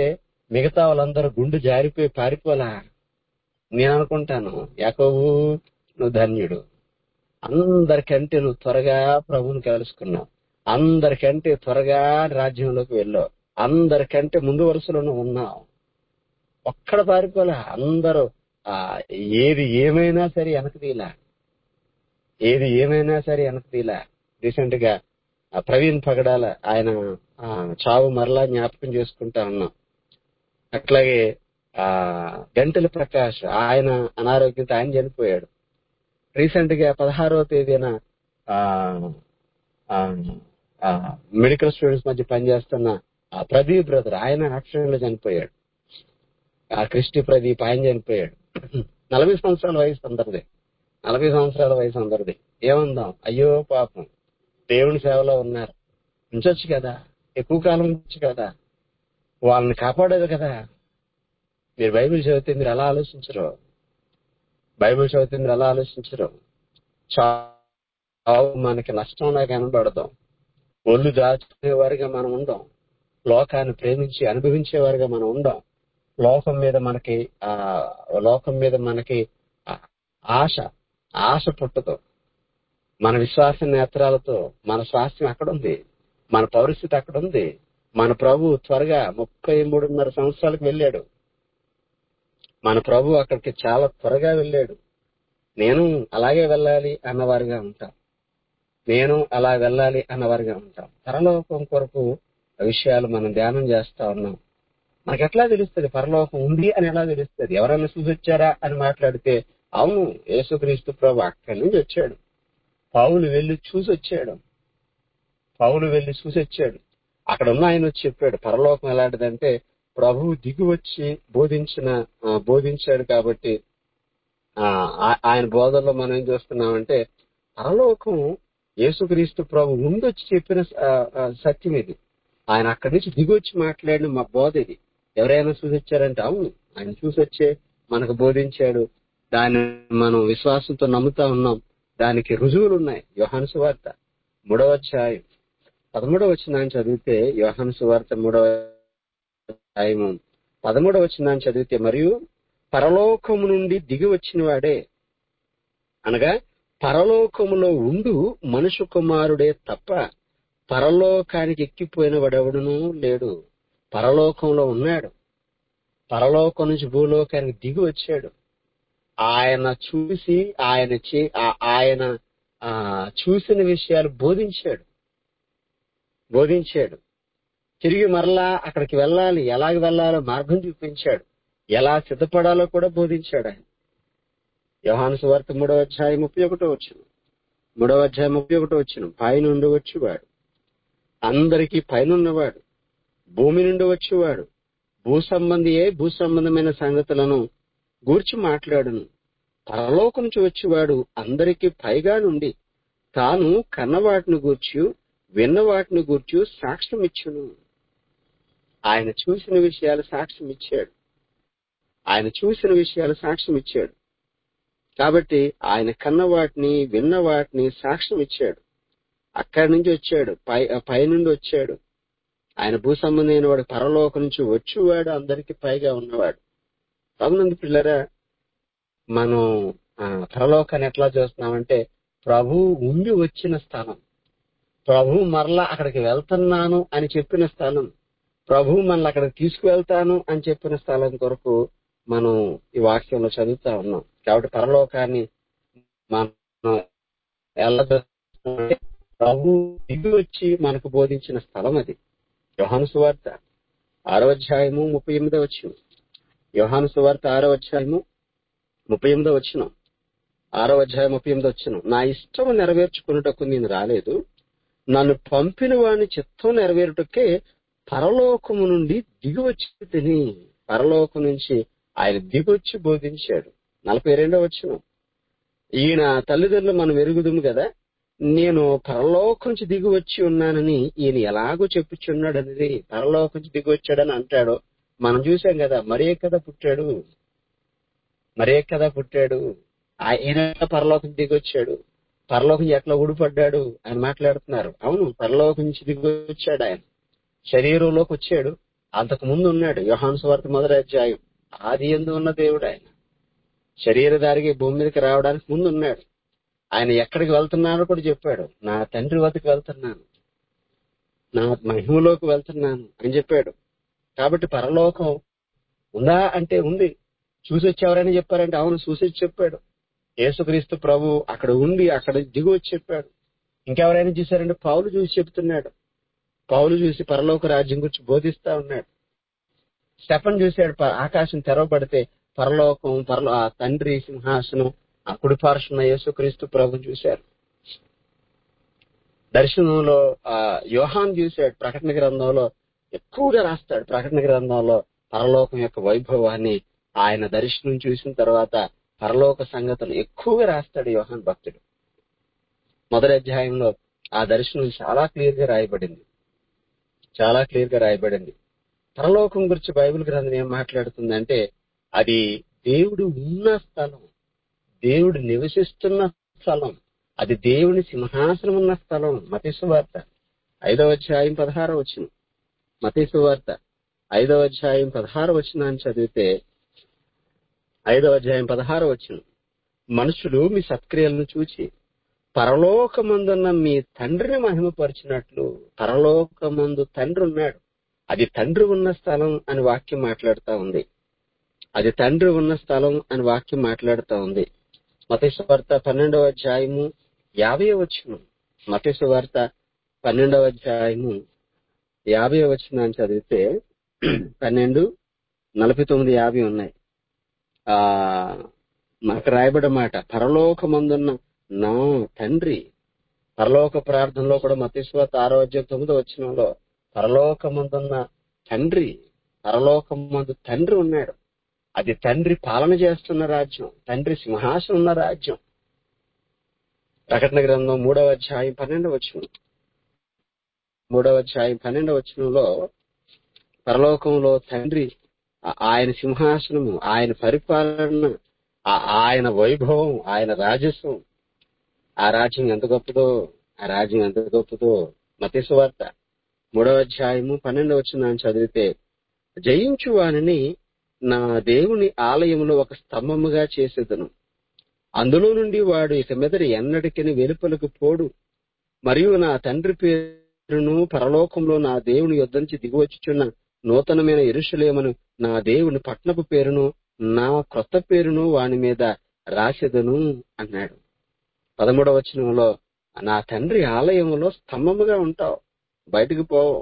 మిగతా వాళ్ళందరూ గుండు జారిపోయి పారిపోలా నేను అనుకుంటాను యాకోబు నువ్వు ధన్యుడు అందరికంటే నువ్వు త్వరగా ప్రభువుని కలుసుకున్నావు అందరికంటే త్వరగా రాజ్యంలోకి వెళ్ళావు అందరికంటే ముందు వరుసలో నువ్వు ఉన్నావు ఒక్కడ పారిపోలే అందరూ ఆ ఏది ఏమైనా సరే వెనక తీలా ఏది ఏమైనా సరే వెనక తీలా రీసెంట్ గా ఆ ప్రవీణ్ పగడాల ఆయన ఆ, చావు మరలా జ్ఞాపకం చేసుకుంటా ఉన్నాం అట్లాగే ఆ గంటల ప్రకాష్ ఆయన అనారోగ్యంతో ఆయన చనిపోయాడు రీసెంట్ గా పదహారవ తేదీన ఆ ఆ, ఆ, మెడికల్ స్టూడెంట్స్ మధ్య పనిచేస్తున్న ఆ ప్రదీప్ బ్రదర్ ఆయన యాక్సిడెంట్ లో చనిపోయాడు ఆ క్రిస్టి ప్రదీప్ ఆయన చనిపోయాడు నలభై సంవత్సరాల వయసు అందరిది నలభై సంవత్సరాల వయసు అందరిది ఏమందాం అయ్యో పాపం దేవుని సేవలో ఉన్నారు ఉంచొచ్చు కదా ఎక్కువ కాలం ఉంచు కదా వాళ్ళని కాపాడేది కదా మీరు బైబిల్ చదివితే మీరు ఎలా ఆలోచించరు బైబిల్ చదివితే మీరు ఎలా ఆలోచించరు చావు మనకి నష్టంలా కనబడదాం ఒళ్ళు దాచుకునేవారిగా మనం ఉందాం లోకాన్ని ప్రేమించి అనుభవించేవారిగా మనం ఉందాం లోకం మీద మనకి ఆ లోకం మీద మనకి ఆ ఆశ ఆశ పుట్టదు మన విశ్వాస నేత్రాలతో మన స్వాస్థ్యం అక్కడ ఉంది మన పరిస్థితి అక్కడ ఉంది మన ప్రభు త్వరగా ముప్పై మూడున్నర సంవత్సరాలకు వెళ్ళాడు మన ప్రభు అక్కడికి చాలా త్వరగా వెళ్ళాడు నేను అలాగే వెళ్ళాలి అన్నవారిగా ఉంటాం నేను అలా వెళ్ళాలి అన్నవారిగా ఉంటాం పరలోకం కొరకు విషయాలు మనం ధ్యానం చేస్తా ఉన్నాం మనకి ఎట్లా తెలుస్తుంది పరలోకం ఉంది అని ఎలా తెలుస్తుంది ఎవరైనా చూసి వచ్చారా అని మాట్లాడితే అవును యేసుక్రీస్తు ప్రభు అక్కడి నుంచి వచ్చాడు పౌలు వెళ్ళి చూసి వచ్చాడు పౌలు వెళ్ళి చూసి వచ్చాడు అక్కడ ఉన్న ఆయన వచ్చి చెప్పాడు పరలోకం ఎలాంటిదంటే ప్రభువు దిగి వచ్చి బోధించిన ఆ, బోధించాడు కాబట్టి ఆ ఆ- ఆయన బోధనలో మనం ఏం చూస్తున్నామంటే పరలోకం యేసుక్రీస్తు ప్రభు ముందొచ్చి చెప్పిన ఆ, ఆ, సత్యం ఇది ఆయన అక్కడి నుంచి దిగొచ్చి మాట్లాడిన మా బోధ ఇది ఎవరైనా చూసొచ్చారంటే అవును ఆయన చూసొచ్చే మనకు బోధించాడు దాన్ని మనం విశ్వాసంతో నమ్ముతా ఉన్నాం దానికి రుజువులు ఉన్నాయి యోహాను సువార్త మూడవ అధ్యాయం పదమూడవ వచ్చిన చదివితే యోహాను సువార్త మూడవ అధ్యాయము పదమూడవ వచ్చిన చదివితే మరియు పరలోకము నుండి దిగి వచ్చిన వాడే అనగా పరలోకములో ఉండు మనుషు కుమారుడే తప్ప పరలోకానికి ఎక్కిపోయిన వాడెవడును లేడు పరలోకంలో ఉన్నాడు పరలోకం నుంచి భూలోకానికి దిగి వచ్చాడు ఆయన చూసి ఆయన చే- ఆ- ఆయన ఆ చూసిన విషయాలు బోధించాడు బోధించాడు తిరిగి మరలా అక్కడికి వెళ్ళాలి ఎలాగ వెళ్ళాలో మార్గం చూపించాడు ఎలా సిద్ధపడాలో కూడా బోధించాడు ఆయన యోహాను సువార్త మూడవ అధ్యాయం ముప్పై ఒకటో వచ్చిన మూడవ అధ్యాయం ముప్పై ఒకటో వచ్చిన పై నుండి వచ్చేవాడు అందరికీ పైనున్నవాడు భూమి నుండి వచ్చేవాడు భూ సంబంధియే భూ సంబంధమైన సంగతులను గూర్చి మాట్లాడును పరలోకం నుంచి వచ్చేవాడు అందరికీ పైగా నుండి తాను కన్నవాటిని గూర్చి విన్న వాటిని గూర్చి సాక్ష్యం ఇచ్చును ఆయన చూసిన విషయాలు సాక్ష్యం ఇచ్చాడు ఆయన చూసిన విషయాలు సాక్ష్యం ఇచ్చాడు కాబట్టి ఆయన కన్న వాటిని విన్న వాటిని సాక్ష్యం ఇచ్చాడు అక్కడి నుంచి వచ్చాడు పై పై నుండి వచ్చాడు ఆయన భూ సంబంధమైన వాడు పరలోకం నుంచి వచ్చేవాడు అందరికీ పైగా ఉన్నవాడు అవునంది పిల్లరా మనం ఆ, పరలోకాన్ని ఎట్లా చూస్తున్నామంటే ప్రభు ఉండి వచ్చిన స్థలం ప్రభు మరలా అక్కడికి వెళ్తున్నాను అని చెప్పిన స్థలం ప్రభు మనల్ని అక్కడికి తీసుకువెళ్తాను అని చెప్పిన స్థలం కొరకు మనం ఈ వాక్యంలో చదువుతా ఉన్నాం కాబట్టి పరలోకాన్ని మనం ఎలా చూస్తున్నామంటే ప్రభు దిగి వచ్చి మనకు బోధించిన స్థలం అది యోహాను సువార్త ఆరో అధ్యాయము ముప్పై ఎనిమిదో వచ్చిన యోహాను సువార్త ఆరో అధ్యాయము ముప్పై ఎనిమిదో వచ్చిన ఆరో అధ్యాయం ముప్పై ఎనిమిదో వచ్చిన నా ఇష్టము నెరవేర్చుకున్నటకు నేను రాలేదు నన్ను పంపిన వాని చిత్తం నెరవేరుటకే పరలోకము నుండి దిగి వచ్చి తిని పరలోకం నుంచి ఆయన దిగొచ్చి బోధించాడు నలభై రెండో వచ్చిన ఈయన తల్లిదండ్రులు మనం ఎరుగుదుము కదా నేను పరలోకం నుంచి దిగి వచ్చి ఉన్నానని ఈయన ఎలాగో చెప్పుచున్నాడు అనేది పరలోకం నుంచి దిగి వచ్చాడని అంటాడు మనం చూసాం కదా మరే కదా పుట్టాడు మరే కదా పుట్టాడు ఆయన పరలోకం దిగి వచ్చాడు పరలోకం ఎట్లా ఊడిపడ్డాడు అని మాట్లాడుతున్నారు అవును పరలోకం నుంచి దిగి వచ్చాడు ఆయన శరీరంలోకి వచ్చాడు అంతకు ముందు ఉన్నాడు యోహాను స్వార్థ మొదటి అధ్యాయం ఆది ఎందు ఉన్న దేవుడు ఆయన శరీరధారికి భూమి మీదకి రావడానికి ముందు ఉన్నాడు ఆయన ఎక్కడికి వెళ్తున్నాడో కూడా చెప్పాడు నా తండ్రి వద్దకు వెళ్తున్నాను నా మహిమలోకి వెళ్తున్నాను అని చెప్పాడు కాబట్టి పరలోకం ఉందా అంటే ఉంది చూసి వచ్చేవారని చెప్పారంటే అవును చూసి వచ్చి చెప్పాడు యేసుక్రీస్తు ప్రభు అక్కడ ఉండి అక్కడ దిగి వచ్చి చెప్పాడు ఇంకెవరైనా చూశారంటే పౌలు చూసి చెప్తున్నాడు పౌలు చూసి పరలోక రాజ్యం గురించి బోధిస్తా ఉన్నాడు స్టెఫన్ చూశాడు ప- ఆకాశం తెరవబడితే పరలోకం పరలో ఆ తండ్రి సింహాసనం ఆ కుడిపార్శ్వన యేసుక్రీస్తు ప్రభు చూశారు దర్శనంలో ఆ యోహాన్ చూశాడు ప్రకటన గ్రంథంలో ఎక్కువగా రాస్తాడు ప్రకటన గ్రంథంలో పరలోకం యొక్క వైభవాన్ని ఆయన దర్శనం చూసిన తర్వాత పరలోక సంగతులు ఎక్కువగా రాస్తాడు యోహాన్ భక్తుడు మొదటి అధ్యాయంలో ఆ దర్శనం చాలా క్లియర్ గా రాయబడింది చాలా క్లియర్ గా రాయబడింది పరలోకం గురించి బైబిల్ గ్రంథం ఏం మాట్లాడుతుందంటే అది దేవుడు ఉన్న స్థలం దేవుడు నివసిస్తున్న స్థలం అది దేవుని సింహాసనం ఉన్న స్థలం మతీసు వార్త ఐదవ అధ్యాయం పదహార వచ్చిన మతీసు వార్త ఐదవ అధ్యాయం పదహార వచ్చిన అని చదివితే ఐదవ అధ్యాయం పదహార వచ్చిన మనుషులు మీ సత్క్రియలను చూచి పరలోకమందున్న మీ తండ్రిని మహిమపరిచినట్లు పరలోకమందు తండ్రి ఉన్నాడు అది తండ్రి ఉన్న స్థలం అని వాక్యం మాట్లాడుతా ఉంది అది తండ్రి ఉన్న స్థలం అని వాక్యం మాట్లాడుతా ఉంది మతేసు వార్త పన్నెండవ అధ్యాయము యాభై వచ్చును మతేసు వార్త పన్నెండవ అధ్యాయము యాభై వచ్చిన అని చదివితే పన్నెండు నలభై తొమ్మిది యాభై ఉన్నాయి ఆ మనకు రాయబడి మాట పరలోకమందున్న నా తండ్రి పరలోక ప్రార్థనలో కూడా మతేశ్వత ఆరో అధ్యాయం తొమ్మిదో వచ్చినంలో పరలోకమందున్న తండ్రి పరలోకమందు తండ్రి ఉన్నాడు అది తండ్రి పాలన చేస్తున్న రాజ్యం తండ్రి సింహాసనం ఉన్న రాజ్యం ప్రకటన గ్రంథం మూడవ అధ్యాయం పన్నెండవ వచనం మూడవ అధ్యాయం పన్నెండవ వచనంలో పరలోకంలో తండ్రి ఆ- ఆయన సింహాసనము ఆయన పరిపాలన ఆ- ఆయన వైభవం ఆయన రాజస్వం ఆ రాజ్యం ఎంత గొప్పదో ఆ రాజ్యం ఎంత గొప్పదో మతేసు వార్త మూడవ అధ్యాయము పన్నెండవ వచ్చిన చదివితే జయించు వానిని నా దేవుని ఆలయంలో ఒక స్తంభముగా చేసేదను అందులో నుండి వాడు ఇక మీదట ఎన్నటికని వెలుపలకు పోడు మరియు నా తండ్రి పేరును పరలోకంలో నా దేవుని యొద్ద నుంచి దిగివచ్చుచున్న నూతనమైన ఎరుషలేమను నా దేవుని పట్నపు పేరును నా క్రొత్త పేరును వాని మీద రాసెదను అన్నాడు పదమూడవ వచనంలో నా తండ్రి ఆలయంలో స్తంభముగా ఉంటావు బయటకు పోవు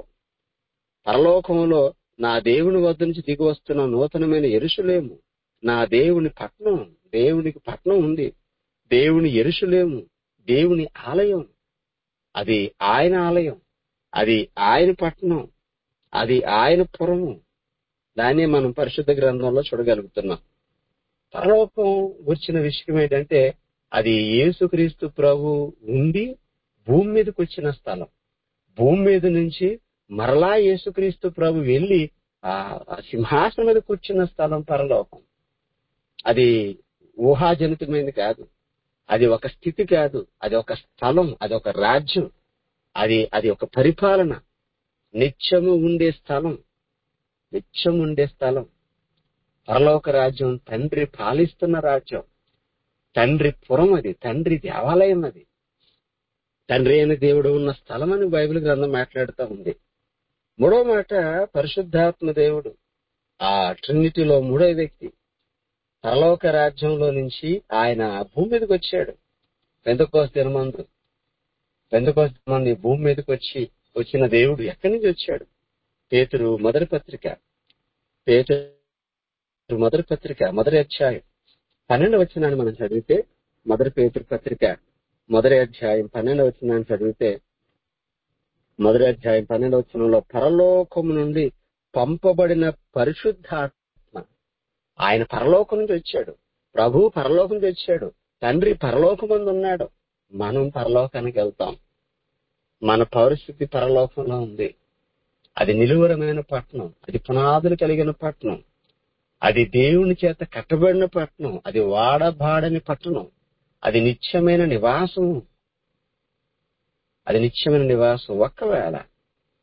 పరలోకంలో నా దేవుని వద్ద నుంచి దిగి వస్తున్న నూతనమైన ఎరుషులేము నా దేవుని పట్నం దేవునికి పట్నం ఉంది దేవుని ఎరుషులేము దేవుని ఆలయం అది ఆయన ఆలయం అది ఆయన పట్నం అది ఆయన పురము దాన్ని మనం పరిశుద్ధ గ్రంథంలో చూడగలుగుతున్నాం పరలోకం వచ్చిన విషయం ఏంటంటే అది యేసుక్రీస్తు ప్రభు ఉండి భూమి మీదకి వచ్చిన స్థలం భూమి మీద నుంచి మరలా యేసుక్రీస్తు ప్రభు వెళ్లి ఆ ఆ సింహాసనం మీద కూర్చున్న స్థలం పరలోకం అది ఊహాజనితమైనది కాదు అది ఒక స్థితి కాదు అది ఒక స్థలం అది ఒక రాజ్యం అది అది ఒక పరిపాలన నిత్యము ఉండే స్థలం నిత్యం ఉండే స్థలం పరలోక రాజ్యం తండ్రి పాలిస్తున్న రాజ్యం తండ్రి పురం అది తండ్రి దేవాలయం అది తండ్రి అయిన దేవుడు ఉన్న స్థలం అని బైబిల్ గ్రంథం మాట్లాడుతూ ఉంది మూడో మాట పరిశుద్ధాత్మ దేవుడు ఆ ట్రినిటీలో మూడో వ్యక్తి పరలోక రాజ్యంలో నుంచి ఆయన భూమి మీదకి వచ్చాడు పెందకోస దినమందు పెందకోస మంది భూమి మీదకి వచ్చి వచ్చిన దేవుడు ఎక్కడి నుంచి వచ్చాడు పేతురు మొదటి పత్రిక పేతురు మొదటి పత్రిక మొదటి అధ్యాయం పన్నెండు వచ్చినాన్ని మనం చదివితే మొదటి పేతురు పత్రిక మొదటి అధ్యాయం పన్నెండు వచ్చినాన్ని చదివితే మొదటి అధ్యాయం పన్నెండు వచనంలో పరలోకము నుండి పంపబడిన పరిశుద్ధాత్మ ఆయన పరలోకం నుంచి వచ్చాడు ప్రభు పరలోకం నుంచి వచ్చాడు తండ్రి పరలోకమందు ఉన్నాడు మనం పరలోకానికి వెళ్తాం మన పరిస్థితి పరలోకంలో ఉంది అది నిలువరమైన పట్టణం అది పునాదులు కలిగిన పట్టణం అది దేవుని చేత కట్టబడిన పట్టణం అది వాడబాడని పట్టణం అది నిత్యమైన నివాసం అది నిత్యమైన నివాసం ఒక్కవేళ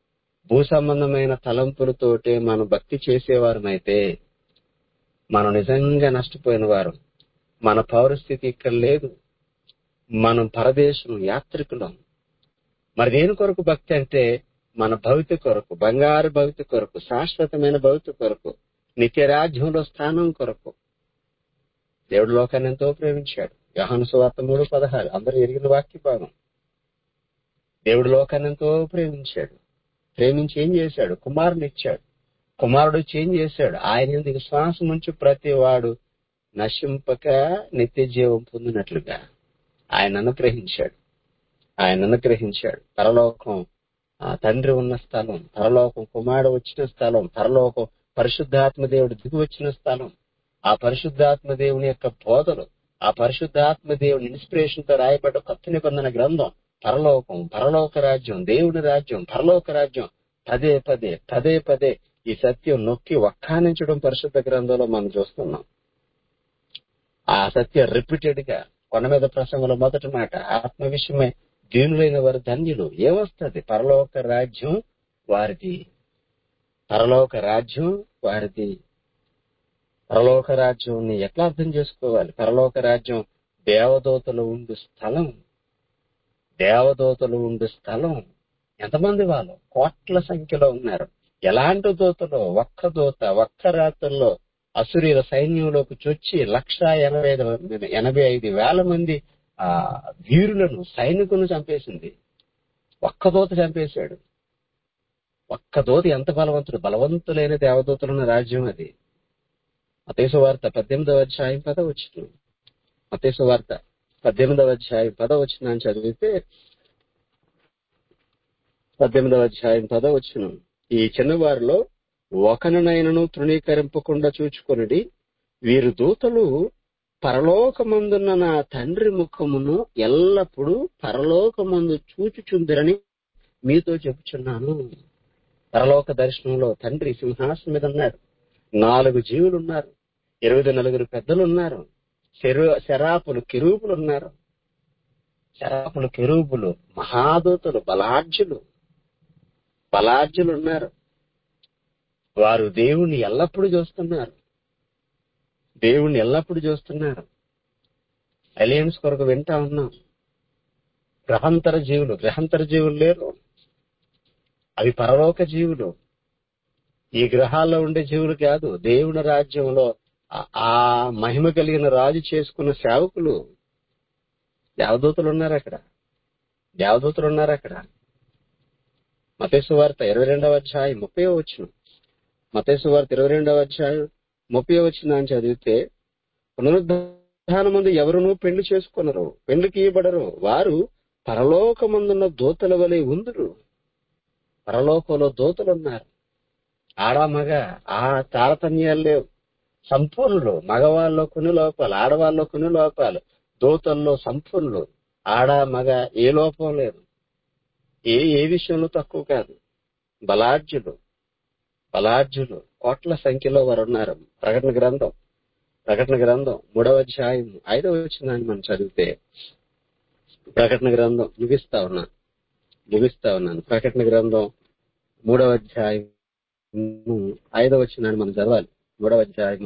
భూ సంబంధమైన తలంపులతోటే మనం భక్తి చేసేవారమైతే మనం నిజంగా నష్టపోయిన వారు మన పౌరస్థితి ఇక్కడ లేదు మనం పరదేశం యాత్రికులం మరి దేని కొరకు భక్తి అంటే మన భవిత కొరకు బంగారు భవిత కొరకు శాశ్వతమైన భవిత కొరకు నిత్య రాజ్యంలో స్థానం కొరకు దేవుడు లోకాన్ని ఎంతో ప్రేమించాడు యహాను సువార్త మూడు పదహారు అందరూ ఎరిగిన వాక్య భాగం దేవుడు లోకాన్ని ఎంతో ప్రేమించాడు ప్రేమించి ఏం చేశాడు కుమారుని ఇచ్చాడు కుమారుడు చేంజ్ చేశాడు ఆయన ఎందుకు శ్వాసం ఉంచి ప్రతి వాడు నశింపక నిత్య జీవం పొందినట్లుగా ఆయన అనుగ్రహించాడు ఆయన అనుగ్రహించాడు పరలోకం ఆ తండ్రి ఉన్న స్థలం పరలోకం కుమారుడు వచ్చిన స్థలం పరలోకం పరిశుద్ధాత్మ దేవుడు దిగి వచ్చిన స్థలం ఆ పరిశుద్ధాత్మ దేవుని యొక్క బోధలు ఆ పరిశుద్ధాత్మ దేవుని ఇన్స్పిరేషన్ తో రాయబడ్డ కొత్త నిబంధన గ్రంథం పరలోకం పరలోక రాజ్యం దేవుని రాజ్యం పరలోక రాజ్యం పదే పదే పదే పదే ఈ సత్యం నొక్కి వక్కానించడం పరిశుద్ధ గ్రంథంలో మనం చూస్తున్నాం ఆ సత్యం రిపీటెడ్ గా కొండ మీద ప్రసంగంలో మొదటి మాట ఆత్మ విషయమై దీనులైన వారు ధన్యులు ఏమొస్తుంది పరలోక రాజ్యం వారిది పరలోక రాజ్యం వారిది పరలోక రాజ్యం ఎట్లా అర్థం చేసుకోవాలి పరలోక రాజ్యం దేవదూతలు ఉండు స్థలం దేవదూతలు ఉండు స్థలం ఎంతమంది వాళ్ళు కోట్ల సంఖ్యలో ఉన్నారు ఎలాంటి దూతలు ఒక్క దూత ఒక్క రాత్రుల్లో అసురీల సైన్యంలోకి చొచ్చి లక్ష ఎనభై ఐదు ఎనభై ఐదు వేల మంది ఆ వీరులను సైనికులను చంపేసింది ఒక్క దూత చంపేశాడు ఒక్క దూత ఎంత బలవంతుడు బలవంతులైన దేవదూతలున్న రాజ్యం అది మతేసు వార్త పద్దెనిమిదవ అధ్యాయం పద వచ్చిన మతేసు వార్త పద్దెనిమిదవ అధ్యాయం పద వచ్చిన అని చదివితే పద్దెనిమిదవ అధ్యాయం పద వచ్చిన ఈ చిన్నవారిలో ఒకననైనను తృణీకరింపకుండా చూచుకొనిడి వీరు దూతలు పరలోకమందున్న నా తండ్రి ముఖమును ఎల్లప్పుడూ పరలోకమందు చూచుచుందిరని మీతో చెప్పుచున్నాను పరలోక దర్శనంలో తండ్రి సింహాసనం మీద ఉన్నారు నాలుగు జీవులు ఉన్నారు ఇరవై నలుగురు పెద్దలు ఉన్నారు శరు- శరాపులు కిరూపులు ఉన్నారు శరాపులు కిరూపులు మహాదూతలు బలార్జులు బలార్జులు ఉన్నారు వారు దేవుణ్ణి ఎల్లప్పుడూ చూస్తున్నారు దేవుణ్ణి ఎల్లప్పుడూ చూస్తున్నారు అలియన్స్ కొరకు వింటా ఉన్నాం గ్రహాంతర జీవులు గ్రహాంతర జీవులు లేరు అవి పరలోక జీవులు ఈ గ్రహాల్లో ఉండే జీవులు కాదు దేవుని రాజ్యంలో ఆ- ఆ మహిమ కలిగిన రాజు చేసుకున్న సేవకులు దేవదూతలు ఉన్నారు అక్కడ దేవదూతలు ఉన్నారు అక్కడ మతేసు వార్త ఇరవై రెండవ అధ్యాయం ముప్పై వచ్చిన మతేసు వార్త ఇరవై రెండవ అధ్యాయం ముప్పై వచ్చిన అని చదివితే పునరుద్ధానమందు ఎవరునూ పెళ్లి చేసుకున్నారు పెళ్లికి ఇవ్వబడరు వారు పరలోకమందున్న దూతల వలె ఉందురు పరలోకంలో దూతలు ఉన్నారు ఆడ మగ ఆ తారతమ్యాలు లేవు సంపూర్ణులు మగవాళ్ళలో కొన్ని లోపాలు ఆడవాళ్ళలో కొన్ని లోపాలు దూతల్లో సంపూర్ణులు ఆడ మగ ఏ లోపం లేదు ఏ ఏ విషయంలో తక్కువ కాదు బలార్జులు బలార్జులు కోట్ల సంఖ్యలో వారు ఉన్నారు ప్రకటన గ్రంథం ప్రకటన గ్రంథం మూడవ అధ్యాయం ఐదవ వచ్చిందని మనం చదివితే ప్రకటన గ్రంథం ముగిస్తా ఉన్నాను ముగిస్తా ఉన్నాను ప్రకటన గ్రంథం మూడవ అధ్యాయం ఐదవ వచ్చిందని మనం చదవాలి మూడవ అధ్యాయము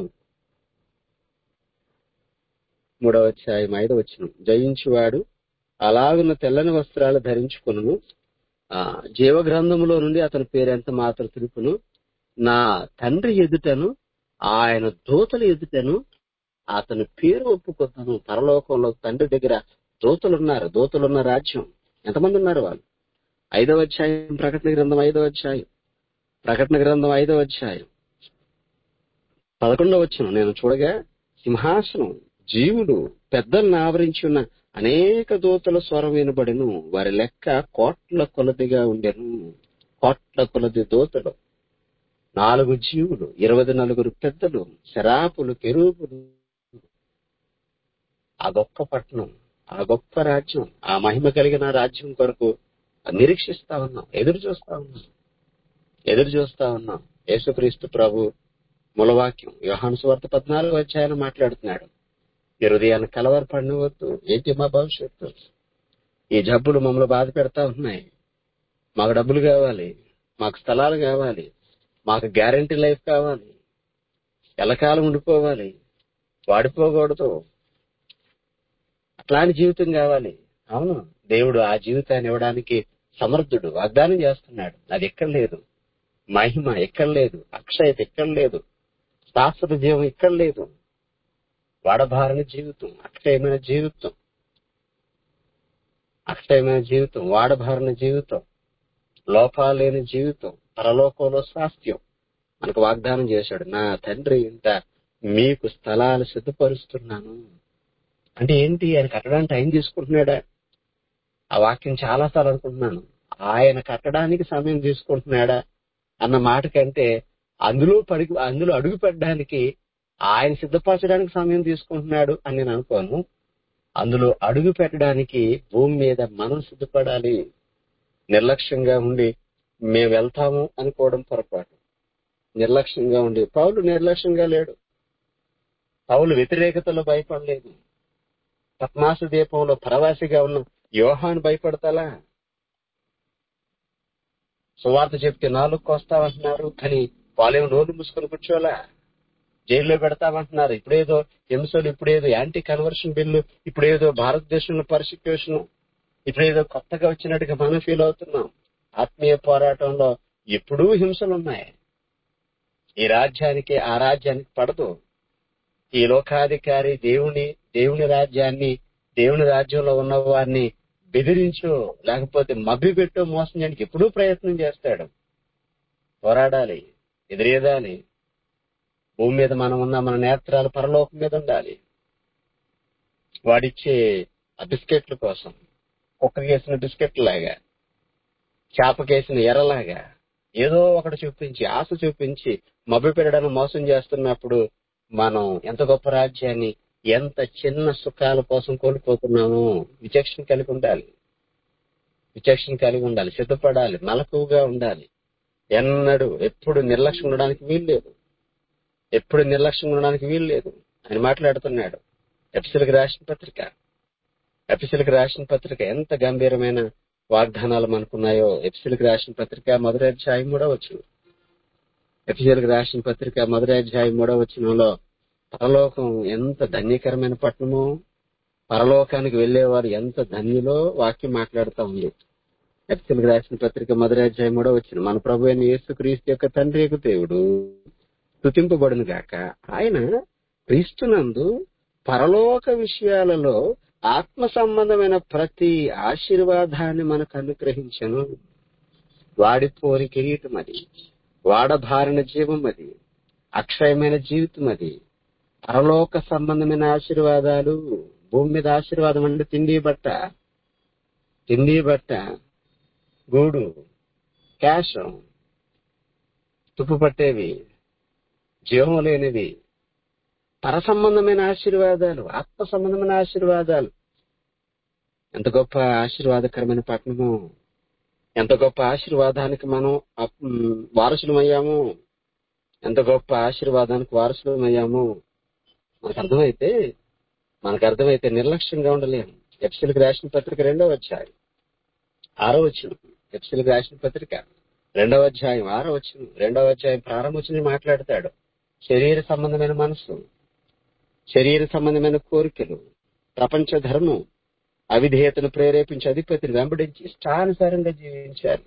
మూడవ అధ్యాయం ఐదవ వచ్చిన జయించువాడు అలాగున్న తెల్లని వస్త్రాలు ధరించుకును ఆ జీవ గ్రంథములో నుండి అతని పేరు ఎంత మాత్రం తెలుపును నా తండ్రి ఎదుటను ఆయన దూతల ఎదుటను అతని పేరు ఒప్పుకొద్దాను పరలోకంలో తండ్రి దగ్గర దూతలున్నారు దూతలున్న రాజ్యం ఎంతమంది ఉన్నారు వాళ్ళు ఐదవ అధ్యాయం ప్రకటన గ్రంథం ఐదవ అధ్యాయం ప్రకటన గ్రంథం ఐదవ అధ్యాయం పదకొండవ వచ్చిన నేను చూడగా సింహాసనం జీవుడు పెద్దలను ఆవరించి ఉన్న అనేక దూతల స్వరం వినబడిను వారి లెక్క కోట్ల కొలదిగా ఉండెను కోట్ల కొలది దూతలు నాలుగు జీవులు ఇరవై నలుగురు పెద్దలు శరాపులు కెరూపులు ఆ గొప్ప పట్టణం ఆ గొప్ప రాజ్యం ఆ మహిమ కలిగిన రాజ్యం కొరకు నిరీక్షిస్తా ఉన్నాం ఎదురు చూస్తా ఉన్నాం ఎదురు చూస్తా ఉన్నాం యేసుక్రీస్తు ప్రభు మూలవాక్యం యోహాను సువార్త పద్నాలుగు అధ్యాయాలు మాట్లాడుతున్నాడు ఈ హృదయాన్ని కలవరపడినవద్దు ఏంటి మా భవిష్యత్తు ఈ జబ్బులు మమ్మల్ని బాధ పెడతా ఉన్నాయి మాకు డబ్బులు కావాలి మాకు స్థలాలు కావాలి మాకు గ్యారంటీ లైఫ్ కావాలి ఎలకాలం ఉండిపోవాలి వాడిపోకూడదు అట్లాంటి జీవితం కావాలి అవును దేవుడు ఆ జీవితాన్ని ఇవ్వడానికి సమర్థుడు వాగ్దానం చేస్తున్నాడు అది ఎక్కడ లేదు మహిమ ఎక్కడ లేదు అక్షయత ఎక్కడ లేదు శాశ్వత జీవం ఇక్కడ లేదు వాడబారిన జీవితం అక్షయమైన జీవితం అక్షయమైన జీవితం వాడబారిన జీవితం లోపాలు లేని జీవితం పరలోకంలో స్వాస్థ్యం మనకు వాగ్దానం చేశాడు నా తండ్రి ఇంత మీకు స్థలాలు సిద్ధపరుస్తున్నాను అంటే ఏంటి ఆయన కట్టడానికి టైం తీసుకుంటున్నాడా ఆ వాక్యం చాలా సార్లు అనుకుంటున్నాను ఆయన కట్టడానికి సమయం తీసుకుంటున్నాడా అన్న మాట కంటే అందులో పడి అందులో అడుగు పెట్టడానికి ఆయన సిద్ధపరచడానికి సమయం తీసుకుంటున్నాడు అని నేను అనుకోను అందులో అడుగు పెట్టడానికి భూమి మీద మనం సిద్ధపడాలి నిర్లక్ష్యంగా ఉండి మేము వెళ్తాము అనుకోవడం పొరపాటు నిర్లక్ష్యంగా ఉండి పౌలు నిర్లక్ష్యంగా లేడు పౌలు వ్యతిరేకతలో భయపడలేదు పద్మాస దీపంలో ప్రవాసిగా ఉన్న యోహాను భయపడతాలా సువార్త చెప్తే నాలుగు కోస్తామంటున్నారు కానీ వాళ్ళేమో నోరు మూసుకొని కూర్చోలా జైల్లో పెడతామంటున్నారు ఇప్పుడేదో హింసలు ఇప్పుడేదో యాంటీ కన్వర్షన్ బిల్లు ఇప్పుడేదో భారతదేశంలో పర్సిక్యూషన్ ఇప్పుడేదో కొత్తగా వచ్చినట్టుగా మనం ఫీల్ అవుతున్నాం ఆత్మీయ పోరాటంలో ఎప్పుడూ హింసలు ఉన్నాయి ఈ రాజ్యానికి ఆ రాజ్యానికి పడదు ఈ లోకాధికారి దేవుని దేవుని రాజ్యాన్ని దేవుని రాజ్యంలో ఉన్న వారిని బెదిరించో లేకపోతే మభ్య పెట్టో మోసం చేయడానికి ఎప్పుడూ ప్రయత్నం చేస్తాడు పోరాడాలి ఎదిరేదాలి భూమి మీద మనం ఉన్న మన నేత్రాలు పరలోకం మీద ఉండాలి వాడిచ్చే ఆ బిస్కెట్ల కోసం కుక్కకేసిన బిస్కెట్ లాగా చేపకేసిన ఎర్రలాగా ఏదో ఒకటి చూపించి ఆశ చూపించి మభ్య పెట్టడానికి మోసం చేస్తున్నప్పుడు మనం ఎంత గొప్ప రాజ్యాన్ని ఎంత చిన్న సుఖాల కోసం కోల్పోతున్నామో విచక్షణ కలిగి ఉండాలి విచక్షణ కలిగి ఉండాలి సిద్ధపడాలి మలకువగా ఉండాలి ఎన్నడూ ఎప్పుడు నిర్లక్ష్యం ఉండడానికి వీలు లేదు ఎప్పుడు నిర్లక్ష్యం ఉండడానికి వీలు లేదు ఆయన మాట్లాడుతున్నాడు ఎపిసిల్కి రాసిన పత్రిక ఎపిసిల్కి రాసిన పత్రిక ఎంత గంభీరమైన వాగ్దానాలు మనకున్నాయో ఎపిసిల్కి రాసిన పత్రిక మొదటి అధ్యాయం కూడా వచ్చు ఎపిసిల్కి రాసిన పత్రిక మొదటి అధ్యాయం కూడా వచ్చినలో పరలోకం ఎంత ధన్యకరమైన పట్టణమో పరలోకానికి వెళ్లేవారు ఎంత ధన్యులో వాక్యం మాట్లాడుతూ ఉంది ఎపిసిల్కి రాసిన పత్రిక మొదటి అధ్యాయం కూడా వచ్చిన మన ప్రభు అయిన యేసు క్రీస్తు యొక్క తండ్రి యొక్క దేవుడు స్థుతింపబడును గాక ఆయన క్రీస్తునందు పరలోక విషయాలలో ఆత్మ సంబంధమైన ప్రతి ఆశీర్వాదాన్ని మనకు అనుగ్రహించను వాడిపోని కిరీటం అది వాడబారిన జీవం అది అక్షయమైన జీవితం అది పరలోక సంబంధమైన ఆశీర్వాదాలు భూమి మీద ఆశీర్వాదం అంటే తిండి బట్ట తిండి బట్ట గూడు క్యాష్ తుప్పు పట్టేవి జీవం లేనివి పర సంబంధమైన ఆశీర్వాదాలు ఆత్మ సంబంధమైన ఆశీర్వాదాలు ఎంత గొప్ప ఆశీర్వాదకరమైన పట్టణము ఎంత గొప్ప ఆశీర్వాదానికి మనం అప్- మ్, వారసులమయ్యాము ఎంత గొప్ప ఆశీర్వాదానికి వారసులమయ్యాము మనకు అర్థమైతే మనకు అర్థమైతే నిర్లక్ష్యంగా ఉండలేము ఎఫ్సిల్కి రాసిన పత్రిక రెండవ అధ్యాయం ఆరో వచ్చిన ఎఫ్సిల్కి రాసిన పత్రిక రెండవ అధ్యాయం ఆరో వచ్చిన రెండవ అధ్యాయం ప్రారంభోచన మాట్లాడతాడు శరీర సంబంధమైన మనసు శరీర సంబంధమైన కోరికలు ప్రపంచ ధర్మం అవిధేయతను ప్రేరేపించి అధిపతిని వెంబడించి ఇష్టానుసారంగా జీవించారు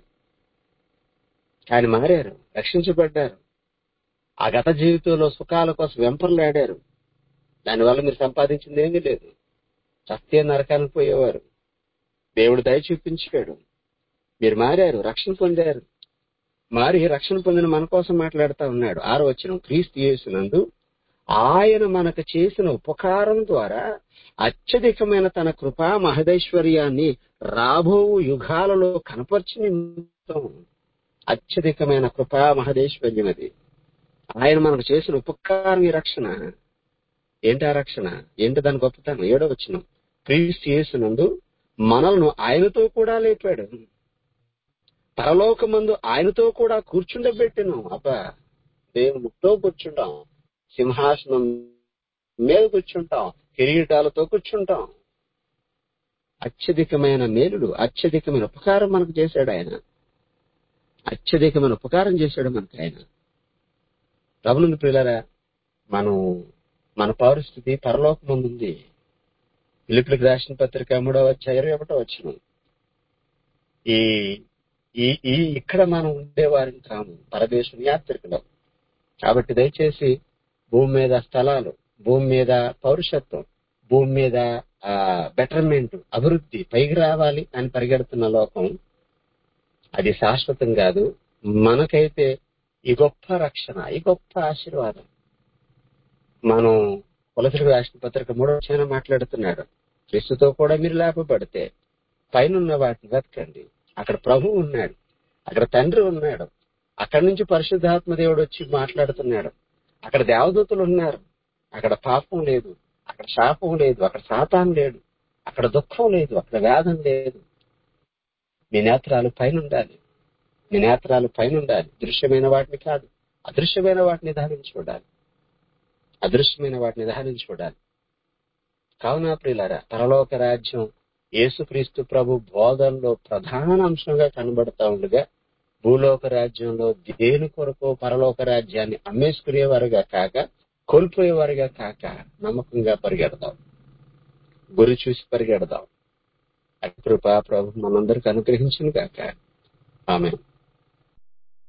ఆయన మారారు రక్షించబడ్డారు ఆ గత జీవితంలో సుఖాల కోసం వెంపర్లాడారు దానివల్ల మీరు సంపాదించింది ఏమీ లేదు సత్య నరకానికి పోయేవారు దేవుడు దయ చూపించాడు మీరు మారారు రక్షణ పొందారు మారి రక్షణ పొందిన మన కోసం మాట్లాడుతా ఉన్నాడు ఆరో వచ్చిన క్రీస్తు యేసునందు ఆయన మనకు చేసిన ఉపకారం ద్వారా అత్యధికమైన తన కృపా మహదైశ్వర్యాన్ని రాబో యుగాలలో కనపరిచి నిమిత్తం అత్యధికమైన కృపా మహదైశ్వర్యం అది ఆయన మనకు చేసిన ఉపకారం ఈ రక్షణ ఏంటి ఆ రక్షణ ఏంటి దాని గొప్పతనం ఏడో వచ్చిన క్రీస్తు యేసునందు మనల్ని ఆయనతో కూడా లేపాడు పరలోకమందు ఆయనతో కూడా కూర్చుండబెట్టిను అబ్బా దేవునితో కూర్చుంటాం సింహాసనం మీద కూర్చుంటాం కిరీటాలతో కూర్చుంటాం అత్యధికమైన మేలుడు అత్యధికమైన ఉపకారం మనకు చేశాడు ఆయన అత్యధికమైన ఉపకారం చేశాడు మనకి ఆయన రమణుని ప్రియులరా మనం మన పౌరస్థితి పరలోకం ఉంది పిలుపులకు రాసిన పత్రిక మూడవ అధ్యాయం ఒకటో వచ్చిన ఈ ఈ ఈ ఇక్కడ మనం ఉండేవారిని కాము పరదేశం యాత్రికులం కాబట్టి దయచేసి భూమి మీద స్థలాలు భూమి మీద పౌరుషత్వం భూమి మీద బెటర్మెంట్ అభివృద్ధి పైకి రావాలి అని పరిగెడుతున్న లోకం అది శాశ్వతం కాదు మనకైతే ఈ గొప్ప రక్షణ ఈ గొప్ప ఆశీర్వాదం మనం కొలసలకు రాష్ట్ర పత్రిక మూడో వచ్చిన మాట్లాడుతున్నాడు క్రీస్తుతో కూడా మీరు లేపబడితే పైన వాటిని వెతకండి అక్కడ ప్రభు ఉన్నాడు అక్కడ తండ్రి ఉన్నాడు అక్కడి నుంచి పరిశుద్ధాత్మ దేవుడు వచ్చి మాట్లాడుతున్నాడు అక్కడ దేవదూతలు ఉన్నారు అక్కడ పాపం లేదు అక్కడ శాపం లేదు అక్కడ సాతాం లేడు అక్కడ దుఃఖం లేదు అక్కడ వేదం లేదు మీ నేత్రాలు పైన ఉండాలి మీ నేత్రాలు పైన ఉండాలి దృశ్యమైన వాటిని కాదు అదృశ్యమైన వాటిని దానిని చూడాలి అదృశ్యమైన వాటిని దానిని చూడాలి కావున ప్రియులారా పరలోక రాజ్యం యేసుక్రీస్తు ప్రభు బోధనలో ప్రధాన అంశంగా కనబడతా ఉండగా భూలోక రాజ్యంలో దేని కొరకు పరలోక రాజ్యాన్ని అమ్మేసుకునేవారుగా కాక కోల్పోయేవారుగా కాక నమ్మకంగా పరిగెడదాం గురి చూసి పరిగెడదాం కృప ప్రభు మనందరికి అనుగ్రహించును కాక ఆమె